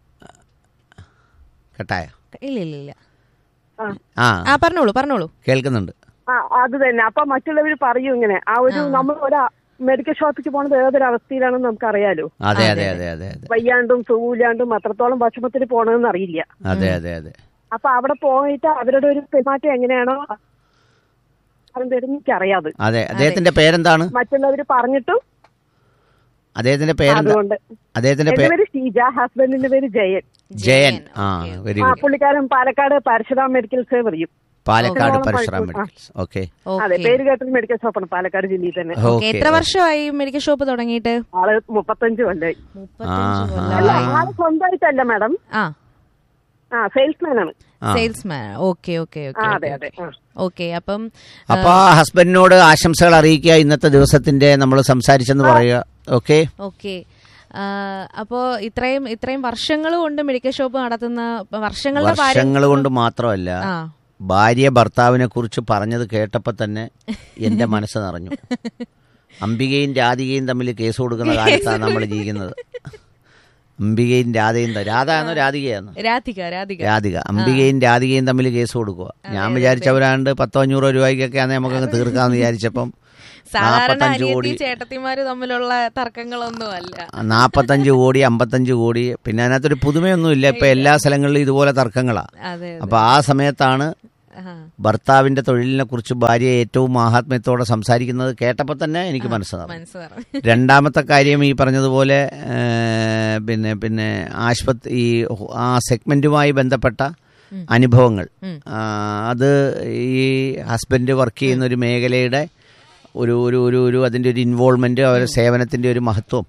കേട്ടായ ഇല്ല ഇല്ല ഇല്ല ആ. ആ ആ പറഞ്ഞോളൂ പറഞ്ഞോളൂ കേൾക്കുന്നുണ്ട് ആ അത് തന്നെ അപ്പൊ മറ്റുള്ളവര് പറയും ഇങ്ങനെ ആ ഒരു നമ്മൾ ഒരു മെഡിക്കൽ ഷോപ്പിക്ക് പോണത് ഏതൊരു അവസ്ഥയിലാണെന്ന് നമുക്ക് അറിയാലോ അതെ അതെ അതെ അതെ അതെ വയ്യാണ്ടും സുഖമില്ലാണ്ടും അത്രത്തോളം വിഷമത്തിൽ പോണെന്ന് അറിയില്ല അതെ അതെ അതെ അപ്പൊ അവിടെ പോയിട്ട് അവരുടെ ഒരു പെരുമാറ്റം എങ്ങനെയാണോ അതെന്തായാലും എനിക്കറിയാതെ അതെ അദ്ദേഹത്തിന്റെ പേരെന്താണ് മറ്റുള്ളവര് പറഞ്ഞിട്ടും അദ്ദേഹത്തിന്റെ പേരെന്താ അതുകൊണ്ട് അദ്ദേഹത്തിന്റെ എന്റെ പേര് പേര് ഷീജ ഹസ്ബൻഡിന്റെ പേര് ജയൻ ജയൻ ആ വെരി ആ ഗുഡ് പുള്ളിക്കാരൻ പാലക്കാട് പരശുരാം മെഡിക്കൽസ് പറയും പാലക്കാട് എറണാകുളം പരശുറാം പഴക്കൂർ. ആ. മെഡിക്കൽസ് ഓക്കെ അതെ പേര് കേട്ടത് മെഡിക്കൽ ഷോപ്പാണ് പാലക്കാട് ജില്ലയിൽ തന്നെ ഓക്കെ എത്ര വർഷമായി മെഡിക്കൽ ഷോപ്പ് തുടങ്ങിയിട്ട് ആള് മുപ്പത്തഞ്ച് കൊല്ലായി ആ അല്ല ആള് സ്വന്തമായിട്ടല്ല മാഡം ആ ആ സെയിൽസ്മാൻ ആണ് സെയിൽസ്മാൻ ഓക്കെ ഓക്കെ ആ, അതെ, അതെ, ആ. ഓക്കെ അപ്പം അപ്പൊ ഹസ്ബൻഡിനോട് ആശംസകൾ അറിയിക്കുക ഇന്നത്തെ ദിവസത്തിന്റെ നമ്മൾ സംസാരിച്ചെന്ന് പറയുക ഓക്കെ ഓക്കെ അപ്പോ ഇത്രയും ഇത്രയും വർഷങ്ങൾ കൊണ്ട് മെഡിക്കൽ ഷോപ്പ് നടത്തുന്ന വർഷങ്ങളുടെ പാരം- വർഷങ്ങൾ കൊണ്ട് മാത്രമല്ല ആ. ഭാര്യ ഭർത്താവിനെ കുറിച്ച് പറഞ്ഞത് കേട്ടപ്പോ തന്നെ എന്റെ മനസ്സ് നിറഞ്ഞു അംബികയും രാധികയും തമ്മിൽ കേസ് കൊടുക്കുന്ന കാലത്താണ് നമ്മൾ ജീവിക്കുന്നത് അംബികയും രാധയും ത- രാധ ആണോ രാധികയാണോ രാധിക രാധിക രാധിക അംബികയും രാധികയും തമ്മിൽ കേസ് കൊടുക്കുക ഞാൻ വിചാരിച്ചവരാണ്ട് പത്തോ അഞ്ഞൂറോ രൂപയ്ക്കൊക്കെ ആണെങ്കിൽ നമുക്കങ്ങ് തീർക്കാമെന്ന് വിചാരിച്ചപ്പം സാധാരണ നാപ്പത്തഞ്ച് അനിയത്തി കോടി ചേട്ടത്തിമാര് തമ്മിലുള്ള തർക്കങ്ങളൊന്നും അല്ല നാപ്പത്തഞ്ച് കോടി അമ്പത്തഞ്ച് കോടി പിന്നെ അതിനകത്തൊരു പുതുമയൊന്നുമില്ല ഇപ്പൊ എല്ലാ സ്ഥലങ്ങളിലും ഇതുപോലെ തർക്കങ്ങളാ അതെ അപ്പൊ ആ സമയത്താണ് ആ. ഭർത്താവിന്റെ തൊഴിലിനെ കുറിച്ച് ഭാര്യ ഏറ്റവും മാഹാത്മ്യത്തോടെ സംസാരിക്കുന്നത് കേട്ടപ്പോൾ തന്നെ എനിക്ക് മനസ്സിലാവും മനസ്സ് നിറഞ്ഞു. രണ്ടാമത്തെ കാര്യം ഈ പറഞ്ഞതുപോലെ ഏ, പിന്നെ പിന്നെ ആശുപത്രി ഈ ആ സെഗ്മെന്റുമായി ബന്ധപ്പെട്ട അനുഭവങ്ങൾ ആ, അത് ഈ ഹസ്ബൻഡ് വർക്ക് ചെയ്യുന്ന ഒരു മേഖലയുടെ ഒരു ഒരു ഒരു ഒരു അതിൻ്റെ ഒരു ഇൻവോൾവ്മെന്റ് അവരുടെ സേവനത്തിന്റെ ഒരു മഹത്വം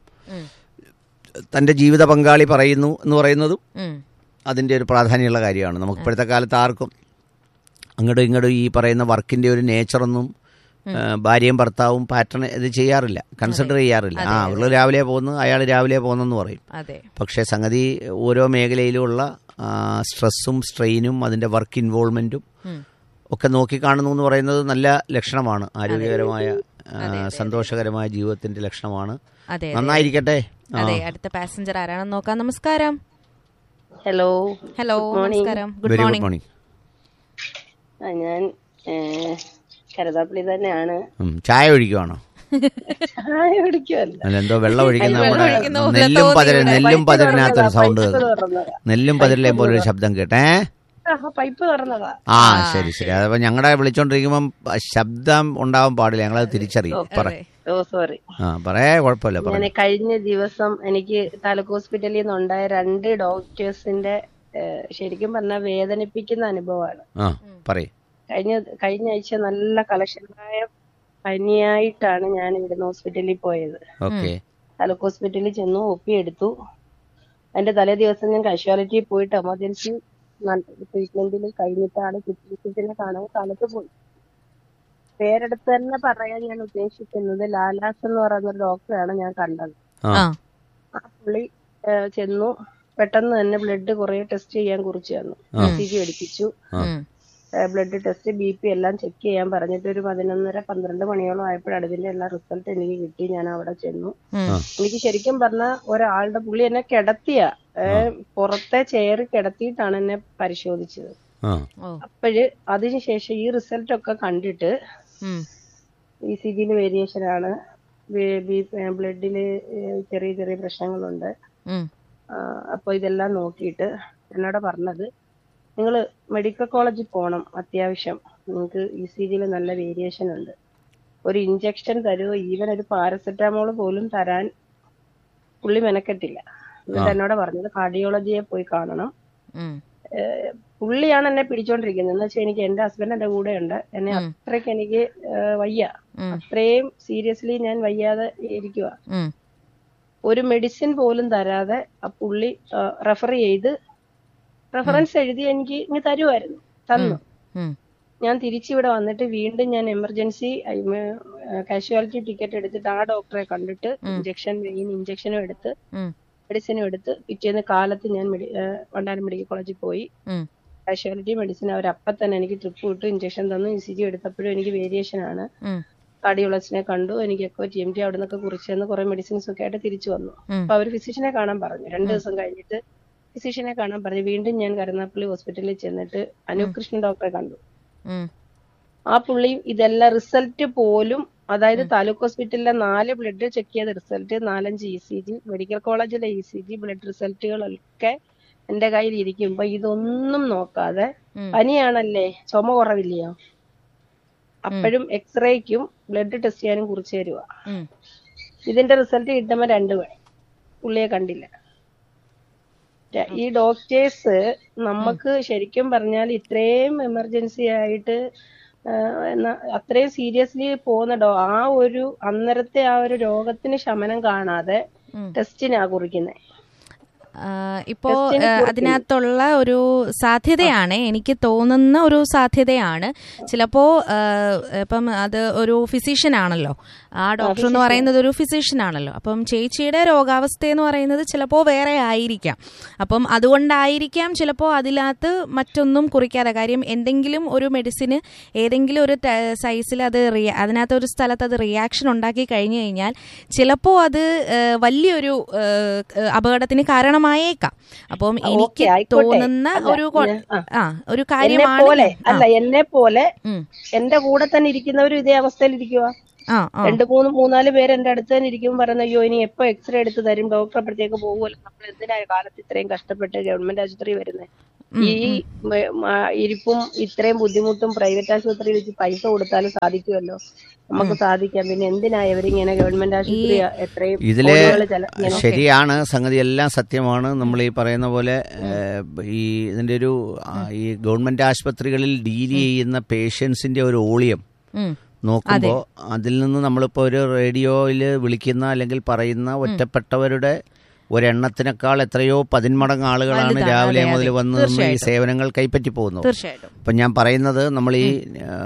തന്റെ ജീവിത പങ്കാളി പറയുന്നു എന്ന് പറയുന്നതും ഉം. അതിൻ്റെ ഒരു പ്രാധാന്യമുള്ള കാര്യമാണ് നമുക്ക് ഇപ്പോഴത്തെ കാലത്ത് ആർക്കും അങ്ങോട്ടും ഇങ്ങോട്ടും ഈ പറയുന്ന വർക്കിന്റെ ഒരു നേച്ചറൊന്നും ആ, ഭാര്യയും ഭർത്താവും പാറ്റേൺ ഇത് ചെയ്യാറില്ല കൺസിഡർ ചെയ്യാറില്ല ആ അവള് രാവിലെ പോകുന്നു അയാൾ രാവിലെ പോകുന്നെന്ന് പറയും അതെ പക്ഷേ സംഗതി ഓരോ മേഖലയിലുമുള്ള ആ, സ്ട്രെസ്സും സ്ട്രെയിനും അതിന്റെ വർക്ക് ഇൻവോൾവ്മെന്റും ഉം. ഒക്കെ നോക്കിക്കാണുന്നു എന്ന് പറയുന്നത് നല്ല ലക്ഷണമാണ് ആരോഗ്യകരമായ ആ, സന്തോഷകരമായ ജീവിതത്തിന്റെ ലക്ഷണമാണ് അതെ, അതെ. നന്നായിരിക്കട്ടെ ആ. അതെ അടുത്ത പാസഞ്ചർ ആരാണെന്ന് നോക്കാം നമസ്കാരം ഹലോ ഹലോ Good morning. നമസ്കാരം good very good morning morning ആ, ഞാൻ ഏ, കരുതാപ്പള്ളി തന്നെയാണ് ഉം, ചായ ഒഴിക്കുവാണോ ചായ കുടിക്കുമല്ല അല്ല എന്തോ വെള്ളം ഒഴിക്കുന്ന വെള്ളം നമ്മുടെ ഒഴിക്കുന്ന പോലെ നെല്ലും തോന്നി പതിര ഇവിടെ. നെല്ലും പൈപ്പ് പതിരിനകത്തൊരു തുറന്നതാ, സൗണ്ട് പൈപ്പ് കേൾക്കും തുറന്നതാ. നെല്ലും പതിരിലെയും പോലെ ഒരു ശബ്ദം കേട്ടേ ആ, പൈപ്പ് തുറന്നതാ ആ ശരി ശരി അതപ്പോ ഞങ്ങളെ വിളിച്ചോണ്ടിരിക്കുമ്പം ശബ്ദം ഉണ്ടാവാൻ പാടില്ല ഞങ്ങളത് തിരിച്ചറിയും പറ ഓ സോറി ആ പറയേ കുഴപ്പമില്ല ഞാൻ പറ കഴിഞ്ഞ ദിവസം എനിക്ക് താലൂക്ക് ഹോസ്പിറ്റലിൽ നിന്നുണ്ടായ രണ്ട് ഡോക്ടേഴ്സിന്റെ ഏ, ശരിക്കും പറഞ്ഞാൽ വേദനിപ്പിക്കുന്ന അനുഭവമാണ് ആ പറയ് കഴിഞ്ഞ കഴിഞ്ഞ ആഴ്ച നല്ല കളക്ഷനായ പനിയായിട്ടാണ് ഞാൻ ഇവിടുന്ന് ഹോസ്പിറ്റലിൽ പോയത് ഓക്കെ താലൂക്ക് ഹോസ്പിറ്റലിൽ ചെന്നു ഒപ്പി എടുത്തു അതിന്റെ തലേ ദിവസം ഞാൻ കാഷ്വാലിറ്റിയിൽ പോയിട്ട് എമർജൻസി ട്രീറ്റ്മെന്റിൽ കഴിഞ്ഞിട്ടാണ് കിഡ്നിനെ കാണാൻ കാലത്ത് പോയി പേരെടുത്ത് തന്നെ പറയാൻ ഞാൻ ഉദ്ദേശിക്കുന്നത് ലാലാസ് എന്ന് പറയുന്ന ഒരു ഡോക്ടറാണ് ഞാൻ കണ്ടത് ആ ആ പുള്ളി ഏ, ചെന്നു പെട്ടെന്ന് തന്നെ ബ്ലഡ് കുറെ ടെസ്റ്റ് ചെയ്യാൻ കുറിച്ച് തന്നു ആ. ഇ സി ജി എടുപ്പിച്ചു ബ്ലഡ് ടെസ്റ്റ് ബി പി എല്ലാം ചെക്ക് ചെയ്യാൻ പറഞ്ഞിട്ട് ഒരു പതിനൊന്നര പന്ത്രണ്ട് മണിയോളം ആയപ്പോഴാണ് ഇതിന്റെ എല്ലാ റിസൾട്ട് എനിക്ക് കിട്ടി ഞാൻ അവിടെ ചെന്നു ആ. എനിക്ക് ശരിക്കും പറഞ്ഞ ഒരാളുടെ പുള്ളി എന്നെ കിടത്തിയ ഏ, പുറത്തെ ചെയർ കിടത്തിയിട്ടാണ് എന്നെ പരിശോധിച്ചത് ആ അപ്പോഴ് അതിനുശേഷം ഈ റിസൾട്ട് ഒക്കെ കണ്ടിട്ട് ഇ സി ജിയിൽ വേരിയേഷൻ ആണ് ബ്ലഡില് ചെറിയ ചെറിയ പ്രശ്നങ്ങളുണ്ട് ആ, അപ്പൊ ഇതെല്ലാം നോക്കിയിട്ട് എന്നോട് പറഞ്ഞത് നിങ്ങൾ മെഡിക്കൽ കോളേജിൽ പോകണം അത്യാവശ്യം നിങ്ങൾക്ക് ഇ സി ജിയിൽ നല്ല വേരിയേഷൻ ഉണ്ട് ഒരു ഇഞ്ചക്ഷൻ തരുമോ ഈവൻ ഒരു പാരസെറ്റാമോൾ പോലും തരാൻ പുള്ളി മെനക്കെട്ടില്ല എന്നിട്ട് ആ. എന്നോട് പറഞ്ഞത് കാർഡിയോളജിയെ പോയി കാണണം ഏഹ് പുള്ളിയാണ് എന്നെ പിടിച്ചോണ്ടിരിക്കുന്നത് എന്ന് വെച്ചാൽ എനിക്ക് എന്റെ ഹസ്ബൻഡ് എന്റെ കൂടെ ഉണ്ട് എന്നെ അത്രയ്ക്ക് എനിക്ക് ഏഹ് വയ്യ അത്രയും സീരിയസ്ലി ഞാൻ വയ്യാതെ ഇരിക്കുക ഒരു മെഡിസിൻ പോലും തരാതെ ആ പുള്ളി റെഫർ ചെയ്ത് റെഫറൻസ് എഴുതി എനിക്ക് ഇങ്ങ് തരുമായിരുന്നു തന്നു ഉം. ഞാൻ തിരിച്ചിവിടെ വന്നിട്ട് വീണ്ടും ഞാൻ എമർജൻസി കാഷ്വാലിറ്റി ടിക്കറ്റ് എടുത്തിട്ട് ആ ഡോക്ടറെ കണ്ടിട്ട് ഇഞ്ചക്ഷൻ വെയിൻ ഇഞ്ചക്ഷനും എടുത്ത് ഉം. മെഡിസിനും എടുത്ത് പിറ്റേന്ന് കാലത്ത് ഞാൻ മെഡി- ആ, വണ്ടാനം മെഡിക്കൽ കോളേജിൽ പോയി ഉം. കാഷ്വാലിറ്റി മെഡിസിൻ അവർ അപ്പം തന്നെ എനിക്ക് ട്രിപ്പ് വിട്ട് ഇഞ്ചക്ഷൻ തന്നു ഇ സി ജി എടുത്തപ്പോഴും എനിക്ക് വേരിയേഷൻ ആണ് ഉം. കാർഡിയോളജിനെ കണ്ടു എനിക്ക് എക്കോ ടി എം ടി അവിടെ നിന്നൊക്കെ കുറിച്ച് തന്ന് കുറെ മെഡിസിൻസ് ഒക്കെ ആയിട്ട് തിരിച്ചു വന്നു ഉം. അപ്പൊ അവർ ഫിസിഷ്യനെ കാണാൻ പറഞ്ഞു രണ്ടു ദിവസം കഴിഞ്ഞിട്ട് ഫിസിഷ്യനെ കാണാൻ പറഞ്ഞു വീണ്ടും ഞാൻ കരുനാപ്പള്ളി ഹോസ്പിറ്റലിൽ ചെന്നിട്ട് അനൂപ് കൃഷ്ണൻ ഡോക്ടറെ കണ്ടു ഉം. ആ പുള്ളി ഇതെല്ലാം റിസൾട്ട് പോലും അതായത് താലൂക്ക് ഹോസ്പിറ്റലിലെ നാല് ബ്ലഡ് ചെക്ക് ചെയ്ത റിസൾട്ട് നാലഞ്ച് ഇ സി ജി മെഡിക്കൽ കോളേജിലെ ഇ സി ജി ബ്ലഡ് റിസൾട്ടുകളൊക്കെ എന്റെ കയ്യിൽ ഇരിക്കുമ്പോ ഇതൊന്നും നോക്കാതെ ഉം. പനിയാണല്ലേ ചുമ കുറവില്ലയോ അപ്പോഴും എക്സ്റേക്കും ബ്ലഡ് ടെസ്റ്റ് ചെയ്യാനും കുറിച്ച് തരുക ഉം. ഇതിന്റെ റിസൾട്ട് കിട്ടുമ്പോ രണ്ടു മണി പുള്ളിയെ കണ്ടില്ല ര- ഈ ഡോക്ടേഴ്സ് നമുക്ക് ശരിക്കും പറഞ്ഞാൽ ഇത്രയും എമർജൻസി ആയിട്ട് ആ, എന്നാ അത്രയും സീരിയസ്ലി പോകുന്ന ഡോ ആ ഒരു അന്നേരത്തെ ആ ഒരു രോഗത്തിന് ശമനം കാണാതെ ഉം. ടെസ്റ്റിനാ കുറിക്കുന്നത് ആ, ഇപ്പോ ടെസ്റ്റിന് ആ, കൊടുക്കില്ല. അതിനകത്തുള്ള ഒരു സാധ്യതയാണ് എനിക്ക് തോന്നുന്ന ഒരു സാധ്യതയാണ് ചിലപ്പോ ആ, ഇപ്പം അത് ഒരു ഫിസിഷ്യൻ ആണല്ലോ ആ ഡോക്ടർ എന്ന് പറയുന്നത് ഒരു ഫിസിഷ്യൻ ആണല്ലോ അപ്പം ചേച്ചിയുടെ രോഗാവസ്ഥ എന്ന് പറയുന്നത് ചിലപ്പോ വേറെ ആയിരിക്കാം അപ്പം അതുകൊണ്ടായിരിക്കാം ചിലപ്പോ അതിനകത്ത് മറ്റൊന്നും കുറിക്കാതെ കാര്യം എന്തെങ്കിലും ഒരു മെഡിസിന് ഏതെങ്കിലും ഒരു സൈസിൽ അത് റിയ- അതിനകത്ത് ഒരു സ്ഥലത്ത് അത് റിയാക്ഷൻ ഉണ്ടാക്കി കഴിഞ്ഞു കഴിഞ്ഞാൽ ചിലപ്പോ അത് ആ, വലിയൊരു ആ, അപകടത്തിന് കാരണമായേക്കാം അപ്പം ഓക്കേ, എനിക്ക് ആയിക്കോട്ടെ. തോന്നുന്ന അല്ല, ഒരു കൊ- ഞാൻ- ആ. ആ ഒരു എന്നെ കാര്യമാണ് പോലെ ആ, അല്ല എന്നെ പോലെ ഉം. എന്റെ കൂടെ തന്നെ ഇരിക്കുന്നവരും ഇതേ അവസ്ഥയിൽ ഇരിക്കുക ആ ആ രണ്ട് മൂന്ന് മൂന്നാല് പേര് എന്റെ അടുത്ത് തന്നെ ഇരിക്കുമ്പോൾ പറയുന്ന അയ്യോ ഇനി എപ്പോ എക്സ്റേ എടുത്ത് തരും ഡോക്ടർ അപ്പോഴത്തേക്ക് പോകുമല്ലോ നമ്മൾ എന്തിനാ കാലത്ത് ഇത്രയും കഷ്ടപ്പെട്ട് ഗവൺമെന്റ് ആശുപത്രി വരുന്നത് ഈ മ- മ- ഇരിപ്പും ഇത്രയും ബുദ്ധിമുട്ടും പ്രൈവറ്റ് ആശുപത്രിയിൽ വെച്ച് പൈസ കൊടുത്താലും സാധിക്കുമല്ലോ നമുക്ക് സാധിക്കാം പിന്നെ എന്തിനാ ഇവരിങ്ങനെ ഗവൺമെന്റ് ആശുപത്രി എത്രയും ഇതില് കോടികള് ചെല- ഇങ്ങനെ- ശരിയാണ് സംഗതി എല്ലാം സത്യമാണ് നമ്മൾ ഈ പറയുന്ന പോലെ ഏഹ്, ഈ ഇതിന്റെ ഒരു ആ, ഈ ഗവൺമെന്റ് ആശുപത്രികളിൽ ഡീൽ ചെയ്യുന്ന പേഷ്യൻസിന്റെ ഒരു ഓളിയം ഉം. നോക്കുമ്പോൾ അതിൽ നിന്ന് നമ്മളിപ്പോൾ ഒരു റേഡിയോയിൽ വിളിക്കുന്ന അല്ലെങ്കിൽ പറയുന്ന ഒറ്റപ്പെട്ടവരുടെ ഒരെണ്ണത്തിനേക്കാൾ എത്രയോ പതിന്മടങ്ങ് ആളുകളാണ് വലുതാണ്, രാവിലെ അതെ, മുതൽ അതെ. വന്ന് നമ്മൾ ഈ തീർച്ചയായിട്ടും. സേവനങ്ങൾ കൈപ്പറ്റി പോകുന്നത് തീർച്ചയായിട്ടും അപ്പം ഞാൻ പറയുന്നത് നമ്മൾ ഈ ആ,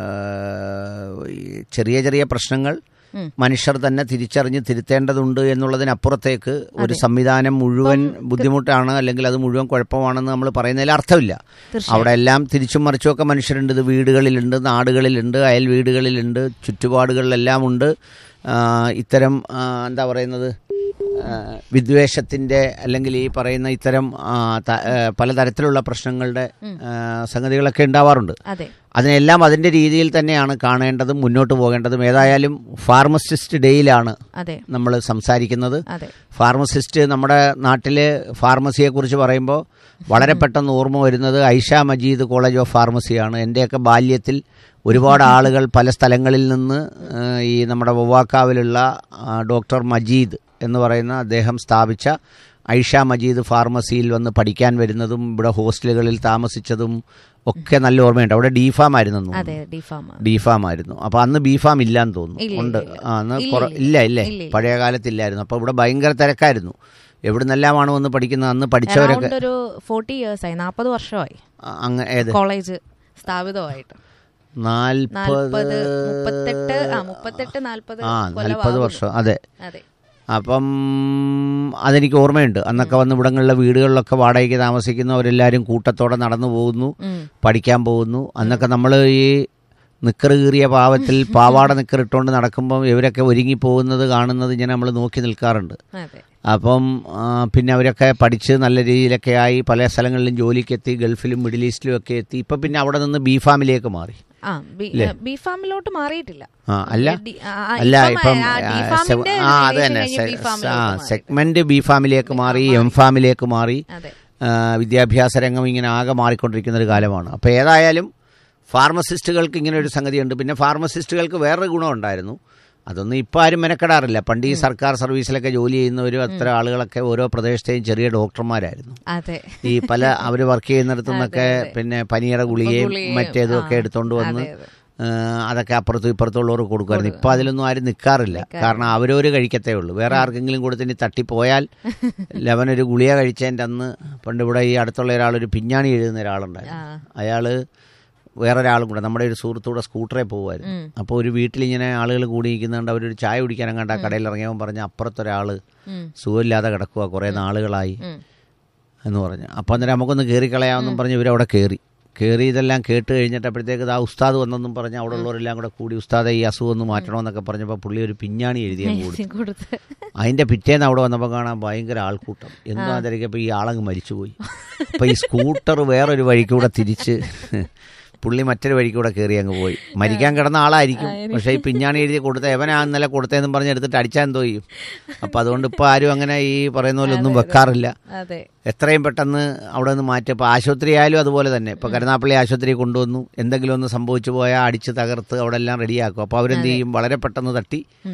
ഈ ചെറിയ ചെറിയ പ്രശ്നങ്ങൾ ഉം. മനുഷ്യർ തന്നെ തിരിച്ചറിഞ്ഞ് തിരുത്തേണ്ടതുണ്ട് എന്നുള്ളതിനപ്പുറത്തേക്ക് ഒരു സംവിധാനം മുഴുവൻ ബുദ്ധിമുട്ടാണ് അല്ലെങ്കിൽ അത് മുഴുവൻ കുഴപ്പമാണെന്ന് നമ്മൾ പറയുന്നതിൽ അർത്ഥമില്ല തീർച്ചയായും. അവിടെ എല്ലാം തിരിച്ചും മറിച്ചും ഒക്കെ മനുഷ്യരുണ്ട് ഇത് വീടുകളിലുണ്ട് നാടുകളിലുണ്ട് അയൽ വീടുകളിലുണ്ട് ചുറ്റുപാടുകളിലെല്ലാം ഉണ്ട് ആ, ഇത്തരം ആ, എന്താ പറയുന്നത് ആ, വിദ്വേഷത്തിന്റെ അല്ലെങ്കിൽ ഈ പറയുന്ന ഇത്തരം ആ, ത- ആ, പലതരത്തിലുള്ള പ്രശ്നങ്ങളുടെ ആ, സംഗതികളൊക്കെ ഉണ്ടാവാറുണ്ട് അതെ അതിനെല്ലാം അതിന്റെ രീതിയിൽ തന്നെയാണ് കാണേണ്ടതും മുന്നോട്ട് പോകേണ്ടതും ഏതായാലും ഫാർമസിസ്റ്റ് ഡേയിലാണ് അതെ നമ്മൾ സംസാരിക്കുന്നത് അതെ ഫാർമസിസ്റ്റ് നമ്മുടെ നാട്ടില് ഫാർമസിയെ കുറിച്ച് പറയുമ്പോൾ വളരെ പെട്ടെന്ന് ഓർമ്മ വരുന്നത് ഐഷ മജീദ് കോളേജ് ഓഫ് ഫാർമസിയാണ് എൻ്റെയൊക്കെ ബാല്യത്തിൽ ഒരുപാട് ആളുകൾ പല സ്ഥലങ്ങളിൽ നിന്ന് ആ, ഈ നമ്മുടെ വവ്വാക്കാവിലുള്ള ആ, ഡോക്ടർ മജീദ് എന്ന് പറയുന്ന അദ്ദേഹം സ്ഥാപിച്ച ഐഷ മജീദ് ഫാർമസിയിൽ വന്ന് പഠിക്കാൻ വരുന്നതും ഇവിടെ ഹോസ്റ്റലുകളിൽ താമസിച്ചതും ഒക്കെ നല്ല ഓർമ്മയുണ്ട് അവിടെ ഡിഫാം ആയിരുന്നു അതെ ഡിഫാം ഡിഫാം ആയിരുന്നു അപ്പൊ അന്ന് ബിഫാം ഇല്ലാന്ന് തോന്നുന്നു ഇല്ല, ഉണ്ട് ഇല്ല. ആ, അന്ന് ഇല്ല, കുറ- ഇല്ല. ഇല്ല ഇല്ലേ ഇല്ല, ഇല്ല. പഴയ കാലത്തില്ലായിരുന്നു അപ്പൊ ഇവിടെ ഭയങ്കര തിരക്കായിരുന്നു എവിടുന്നെല്ലാമാണ് വന്ന് പഠിക്കുന്നത് അന്ന് പഠിച്ചവരൊക്കെ അറൗണ്ട് ഒരു ഫോർട്ടി ഇയേഴ്സ് ആയി നാൽപ്പത് വർഷമായി ആ, അങ്ങ് ഏത് കോളേജ് സ്ഥാപിതമായിട്ട് നാൽപ്പത് നാൽപ്പത് മുപ്പത്തെട്ട് ആ മുപ്പത്തെട്ട് നാൽപ്പത് ആ നാൽപ്പത് കൊല്ലമാകുന്നു. വർഷം അതെ അതെ അപ്പം അതെനിക്ക് ഓർമ്മയുണ്ട് അന്നൊക്കെ വന്ന് ഇവിടങ്ങളിലെ വീടുകളിലൊക്കെ വാടകയ്ക്ക് താമസിക്കുന്നവരെല്ലാവരും കൂട്ടത്തോടെ നടന്നു പോകുന്നു ഉം. പഠിക്കാൻ പോകുന്നു അന്നൊക്കെ നമ്മൾ ഈ നിക്കറ് കീറിയ പാവത്തിൽ പാവാട നിക്കറിട്ടുകൊണ്ട് നടക്കുമ്പം ഇവരൊക്കെ ഒരുങ്ങി പോകുന്നത് കാണുന്നത് ഇങ്ങനെ നമ്മൾ നോക്കി നിൽക്കാറുണ്ട് അതെ അപ്പം ആ, പിന്നെ അവരൊക്കെ പഠിച്ച് നല്ല രീതിയിലൊക്കെ ആയി പല സ്ഥലങ്ങളിലും ജോലിക്കെത്തി ഗൾഫിലും മിഡിൽ ഈസ്റ്റിലും ഒക്കെ എത്തി ഇപ്പം പിന്നെ അവിടെ നിന്ന് ബി ഫാമിലേക്ക് മാറി ആ ബി ഇല്ലേ? ബി ഫാമിലോട്ട് മാറിയിട്ടില്ല ആ അല്ല ഡി- ആ, ആ, അല്ല ഇപ്പം, ഇപ്പം ആ, ആ, ഡി സെ- ഫാമിന്റെ ആ അത് relation തന്നെ കഴിഞ്ഞ് സെ- ബി ആ ഫാമിലോട്ട് മാറി. സെഗ്മെന്റ് ബി ഫാമിലേക്ക് മാറി എം ഫാമിലേക്ക് മാറി അതെ ആ, വിദ്യാഭ്യാസ രംഗം ഇങ്ങനെ ആകെ മാറിക്കൊണ്ടിരിക്കുന്ന ഒരു കാലമാണ് അപ്പോൾ ഏതായാലും ഫാർമസിസ്റ്റുകൾക്ക് ഇങ്ങനെ ഒരു സംഗതിയുണ്ട് പിന്നെ ഫാർമസിസ്റ്റുകൾക്ക് വേറൊരു ഗുണമുണ്ടായിരുന്നു അതൊന്നും ഇപ്പം ആരും മെനക്കെടാറില്ല പണ്ട് ഈ സർക്കാർ സർവീസിലൊക്കെ ജോലി ചെയ്യുന്നവരും അത്തരം ആളുകളൊക്കെ ഓരോ പ്രദേശത്തെയും ചെറിയ ഡോക്ടർമാരായിരുന്നു അതെ ഈ പല അവർ വർക്ക് ചെയ്യുന്നിടത്തു നിന്നൊക്കെ പിന്നെ പനിയുടെ ഗുളികയും ഗുളികയും, മറ്റേതും ഒക്കെ ആ, എടുത്തോണ്ട് വന്ന് അതെ, അതെ. ആ, അതൊക്കെ അപ്പുറത്തും ഇപ്പുറത്തുള്ളവർ കൊടുക്കുമായിരുന്നു ഇപ്പം അതിലൊന്നും ആരും നിൽക്കാറില്ല കാരണം അവരവർ കഴിക്കത്തേ ഉള്ളൂ വേറെ ആർക്കെങ്കിലും കൊടുത്ത് ഇനി തട്ടിപ്പോയാൽ ലവനൊരു ഗുളിക കഴിച്ചതിൻ്റെ അന്ന് പണ്ട് ഇവിടെ ഈ അടുത്തുള്ള ഒരാളൊരു പിഞ്ഞാണി എഴുതുന്ന ഒരാളുണ്ടായിരുന്നു അയാൾ വേറൊരാളും കൂടെ നമ്മുടെ ഒരു സുഹൃത്തൂടെ സ്കൂട്ടറെ പോകുമായിരുന്നു ഉം. അപ്പോൾ ഒരു വീട്ടിലിങ്ങനെ ആളുകൾ കൂടി നിൽക്കുന്നുണ്ട് അവരൊരു ചായ കുടിക്കാൻ കണ്ട കടയിൽ ഇറങ്ങിയവൻ പറഞ്ഞ അപ്പുറത്തൊരാൾ ഉം. സുഖമില്ലാതെ കിടക്കുക കുറേ നാളുകളായി ഉം. എന്ന് പറഞ്ഞു അപ്പോൾ അന്നേരം നമുക്കൊന്ന് കയറിക്കളയാമെന്നും പറഞ്ഞ് ഇവരവിടെ കയറി കയറി ഇതെല്ലാം കേട്ട് കഴിഞ്ഞിട്ടപ്പോഴത്തേക്ക് ആ ഉസ്താദ് വന്നെന്നും പറഞ്ഞ് അവിടെ ഉള്ളവരെല്ലാം കൂടെ കൂടി ഉസ്താദെ ഈ അസുഖം ഒന്ന് മാറ്റണമെന്നൊക്കെ പറഞ്ഞപ്പോൾ പുള്ളി ഒരു പിഞ്ഞാണി എഴുതി അങ്ങ് കൊടുത്തു കൊടുത്ത് അതിന്റെ പിറ്റേന്ന് അവിടെ വന്നപ്പോൾ കാണാൻ ഭയങ്കര ആൾക്കൂട്ടം എന്താ തിരക്കിയപ്പോൾ ഈ ആളങ്ങ് മരിച്ചുപോയി അപ്പോൾ ഈ സ്കൂട്ടർ വേറൊരു വഴിക്കൂടെ തിരിച്ച് പുള്ളി മറ്റൊരു വഴിക്കൂടെ കയറി അങ്ങ് പോയി മരിക്കാൻ കിടന്ന ആളായിരിക്കും പക്ഷേ ഈ പിഞ്ഞാണി എഴുതി കൊടുത്ത എവനാ ഇന്നലെ കൊടുത്തതെന്നും പറഞ്ഞ് എടുത്തിട്ട് അടിച്ചാൽ എന്തോ ചെയ്യും അപ്പം അതുകൊണ്ട് ഇപ്പോൾ ആരും അങ്ങനെ ഈ പറയുന്ന പോലെ ഒന്നും വെക്കാറില്ല അതെ എത്രയും പെട്ടെന്ന് അവിടെ നിന്ന് മാറ്റുക ഇപ്പോൾ ആശുപത്രി ആയാലും അതുപോലെ തന്നെ ഇപ്പോൾ കരുനാപ്പള്ളി ആശുപത്രി കൊണ്ടുവന്നു എന്തെങ്കിലും ഒന്ന് സംഭവിച്ചു പോയാൽ അടിച്ച് തകർത്ത് അവിടെ എല്ലാം റെഡിയാക്കും അപ്പോൾ അവരെന്ത് ചെയ്യും വളരെ പെട്ടെന്ന് തട്ടി ഉം.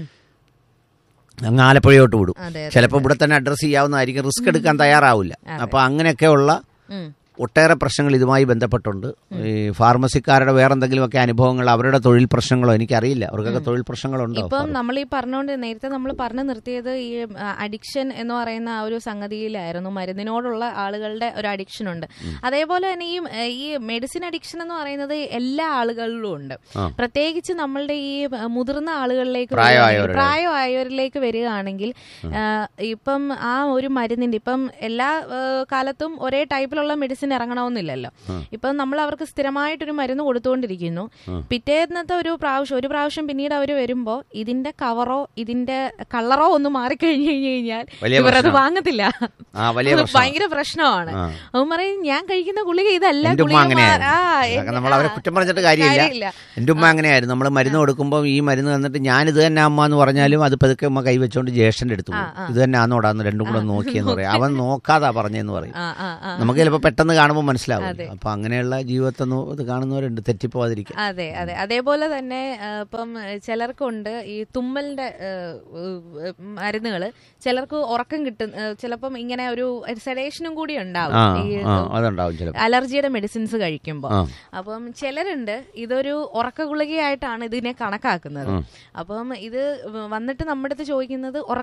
അങ്ങ് ആലപ്പുഴയോട്ട് വിടും അതെ, അതെ, ചിലപ്പോൾ ഇവിടെ തന്നെ അഡ്രസ്സ് ചെയ്യാവുന്നതായിരിക്കും റിസ്ക് എടുക്കാൻ തയ്യാറാവില്ല അപ്പോൾ അങ്ങനെയൊക്കെയുള്ള ഉം. ഒട്ടേറെ പ്രശ്നങ്ങൾ ഇതുമായി ബന്ധപ്പെട്ടുണ്ട് ഈ ഫാർമസിക്കാരുടെ വേറെ എന്തെങ്കിലുമൊക്കെ അനുഭവങ്ങൾ അവരുടെ തൊഴിൽ പ്രശ്നങ്ങളോ എനിക്കറിയില്ല അവർക്കൊക്കെ തൊഴിൽ പ്രശ്നങ്ങളുണ്ടോ ഇപ്പം നമ്മൾ ഈ പറഞ്ഞുകൊണ്ട് നേരത്തെ നമ്മൾ പറഞ്ഞു നിർത്തിയത് ഈ അഡിക്ഷൻ എന്ന് പറയുന്ന ആ ഒരു സംഗതിയിലായിരുന്നു മരുന്നിനോടുള്ള ആളുകളുടെ ഒരു അഡിക്ഷൻ ഉണ്ട് അതേപോലെ തന്നെ ഈ ഏഹ്, ഈ മെഡിസിൻ അഡിക്ഷൻ എന്ന് പറയുന്നത് എല്ലാ ആളുകളിലും ഉണ്ട് ആ. പ്രത്യേകിച്ച് നമ്മളുടെ ഈ ഏഹ്, മുതിർന്ന ആളുകളിലേക്ക് പ്രായമായവരുടെ. വരികയാണെങ്കിൽ- പ്രായമായവരിലേക്ക് വരികയാണെങ്കിൽ ഏഹ്, ഇപ്പം ആ ഒരു മരുന്നിന്റെ ഇപ്പം എല്ലാ ഏഹ്, കാലത്തും ഒരേ ടൈപ്പിലുള്ള മെഡിസിൻ ഇറങ്ങണമെന്നില്ലല്ലോ ഇപ്പം നമ്മൾ അവർക്ക് സ്ഥിരമായിട്ടൊരു മരുന്ന് കൊടുത്തുകൊണ്ടിരിക്കുന്നു പിറ്റേന്നത്തെ ഒരു പ്രാവശ്യം ഒരു പ്രാവശ്യം പിന്നീട് അവർ വരുമ്പോ ഇതിന്റെ കവറോ ഇതിന്റെ കളറോ ഒന്ന് മാറിക്കഴിഞ്ഞു കഴിഞ്ഞു കഴിഞ്ഞാൽ വലിയ ഇവർ അത് പ്രശ്നം. വാങ്ങത്തില്ല ആ വലിയ അത് പ്രശ്നം ഭയങ്കര പ്രശ്നമാണ് ആ. അവൻ പറയും ഞാൻ കഴിക്കുന്ന ഗുളിക ഇതല്ല എൻ്റെ ഉമ്മ ഗുളിക അങ്ങനെയായിരുന്നു മാ- ആ, അതൊക്കെ എന്റെ- നമ്മൾ അവരെ ആ, കുറ്റം പറഞ്ഞിട്ട് കാര്യമില്ല കാര്യമില്ല. എൻ്റെ ഉമ്മ അങ്ങനെയായിരുന്നു നമ്മൾ മരുന്ന് കൊടുക്കുമ്പോൾ ഈ മരുന്ന് തന്നിട്ട് ഞാനിത് തന്നെ അമ്മ എന്ന് പറഞ്ഞാലും അത് പതുക്കെ ഉമ്മ കൈവച്ചുകൊണ്ട് ജ്യേഷ്ഠൻ്റെ അടുത്ത് പോകും ഇത് തന്നെ ആന്നോടാന്ന് രണ്ടും കൂടെ നോക്കിയെന്ന് പറയും അവൻ നോക്കാതാ പറഞ്ഞെന്ന് പറയും ആ, ആ, ആ. നമുക്ക് ചിലപ്പോൾ പെട്ടെന്ന് കാണുമ്പോൾ മനസ്സിലാവും അപ്പൊ അങ്ങനെയുള്ള ജീവിതത്തെ നോ- ഇത് കാണുന്നവരുണ്ട് തെറ്റിപ്പോവാതിരിക്കാൻ അതെ അതെ അതേപോലെ തന്നെ ആ, ഇപ്പം ചിലർക്കുണ്ട് ഈ തുമ്മലിന്റെ മരുന്നുകൾ ചിലർക്ക് ഉറക്കം കിട്ടും ആ, ചിലപ്പം ഇങ്ങനെ ഒരു സെഡേഷനും കൂടി ഉണ്ടാവും ആ ഈ ആ അതുണ്ടാവും ചിലപ്പോൾ അലർജിയുടെ മെഡിസിൻസ് കഴിക്കുമ്പോൾ ആ. അപ്പം ചിലരുണ്ട് ഇതൊരു ഉറക്ക ഗുളികയായിട്ടാണ് ഇതിനെ കണക്കാക്കുന്നത് അപ്പം ഇത് വന്നിട്ട് നമ്മുടെ അടുത്ത് ചോദിക്കുന്നത് ഉറക്ക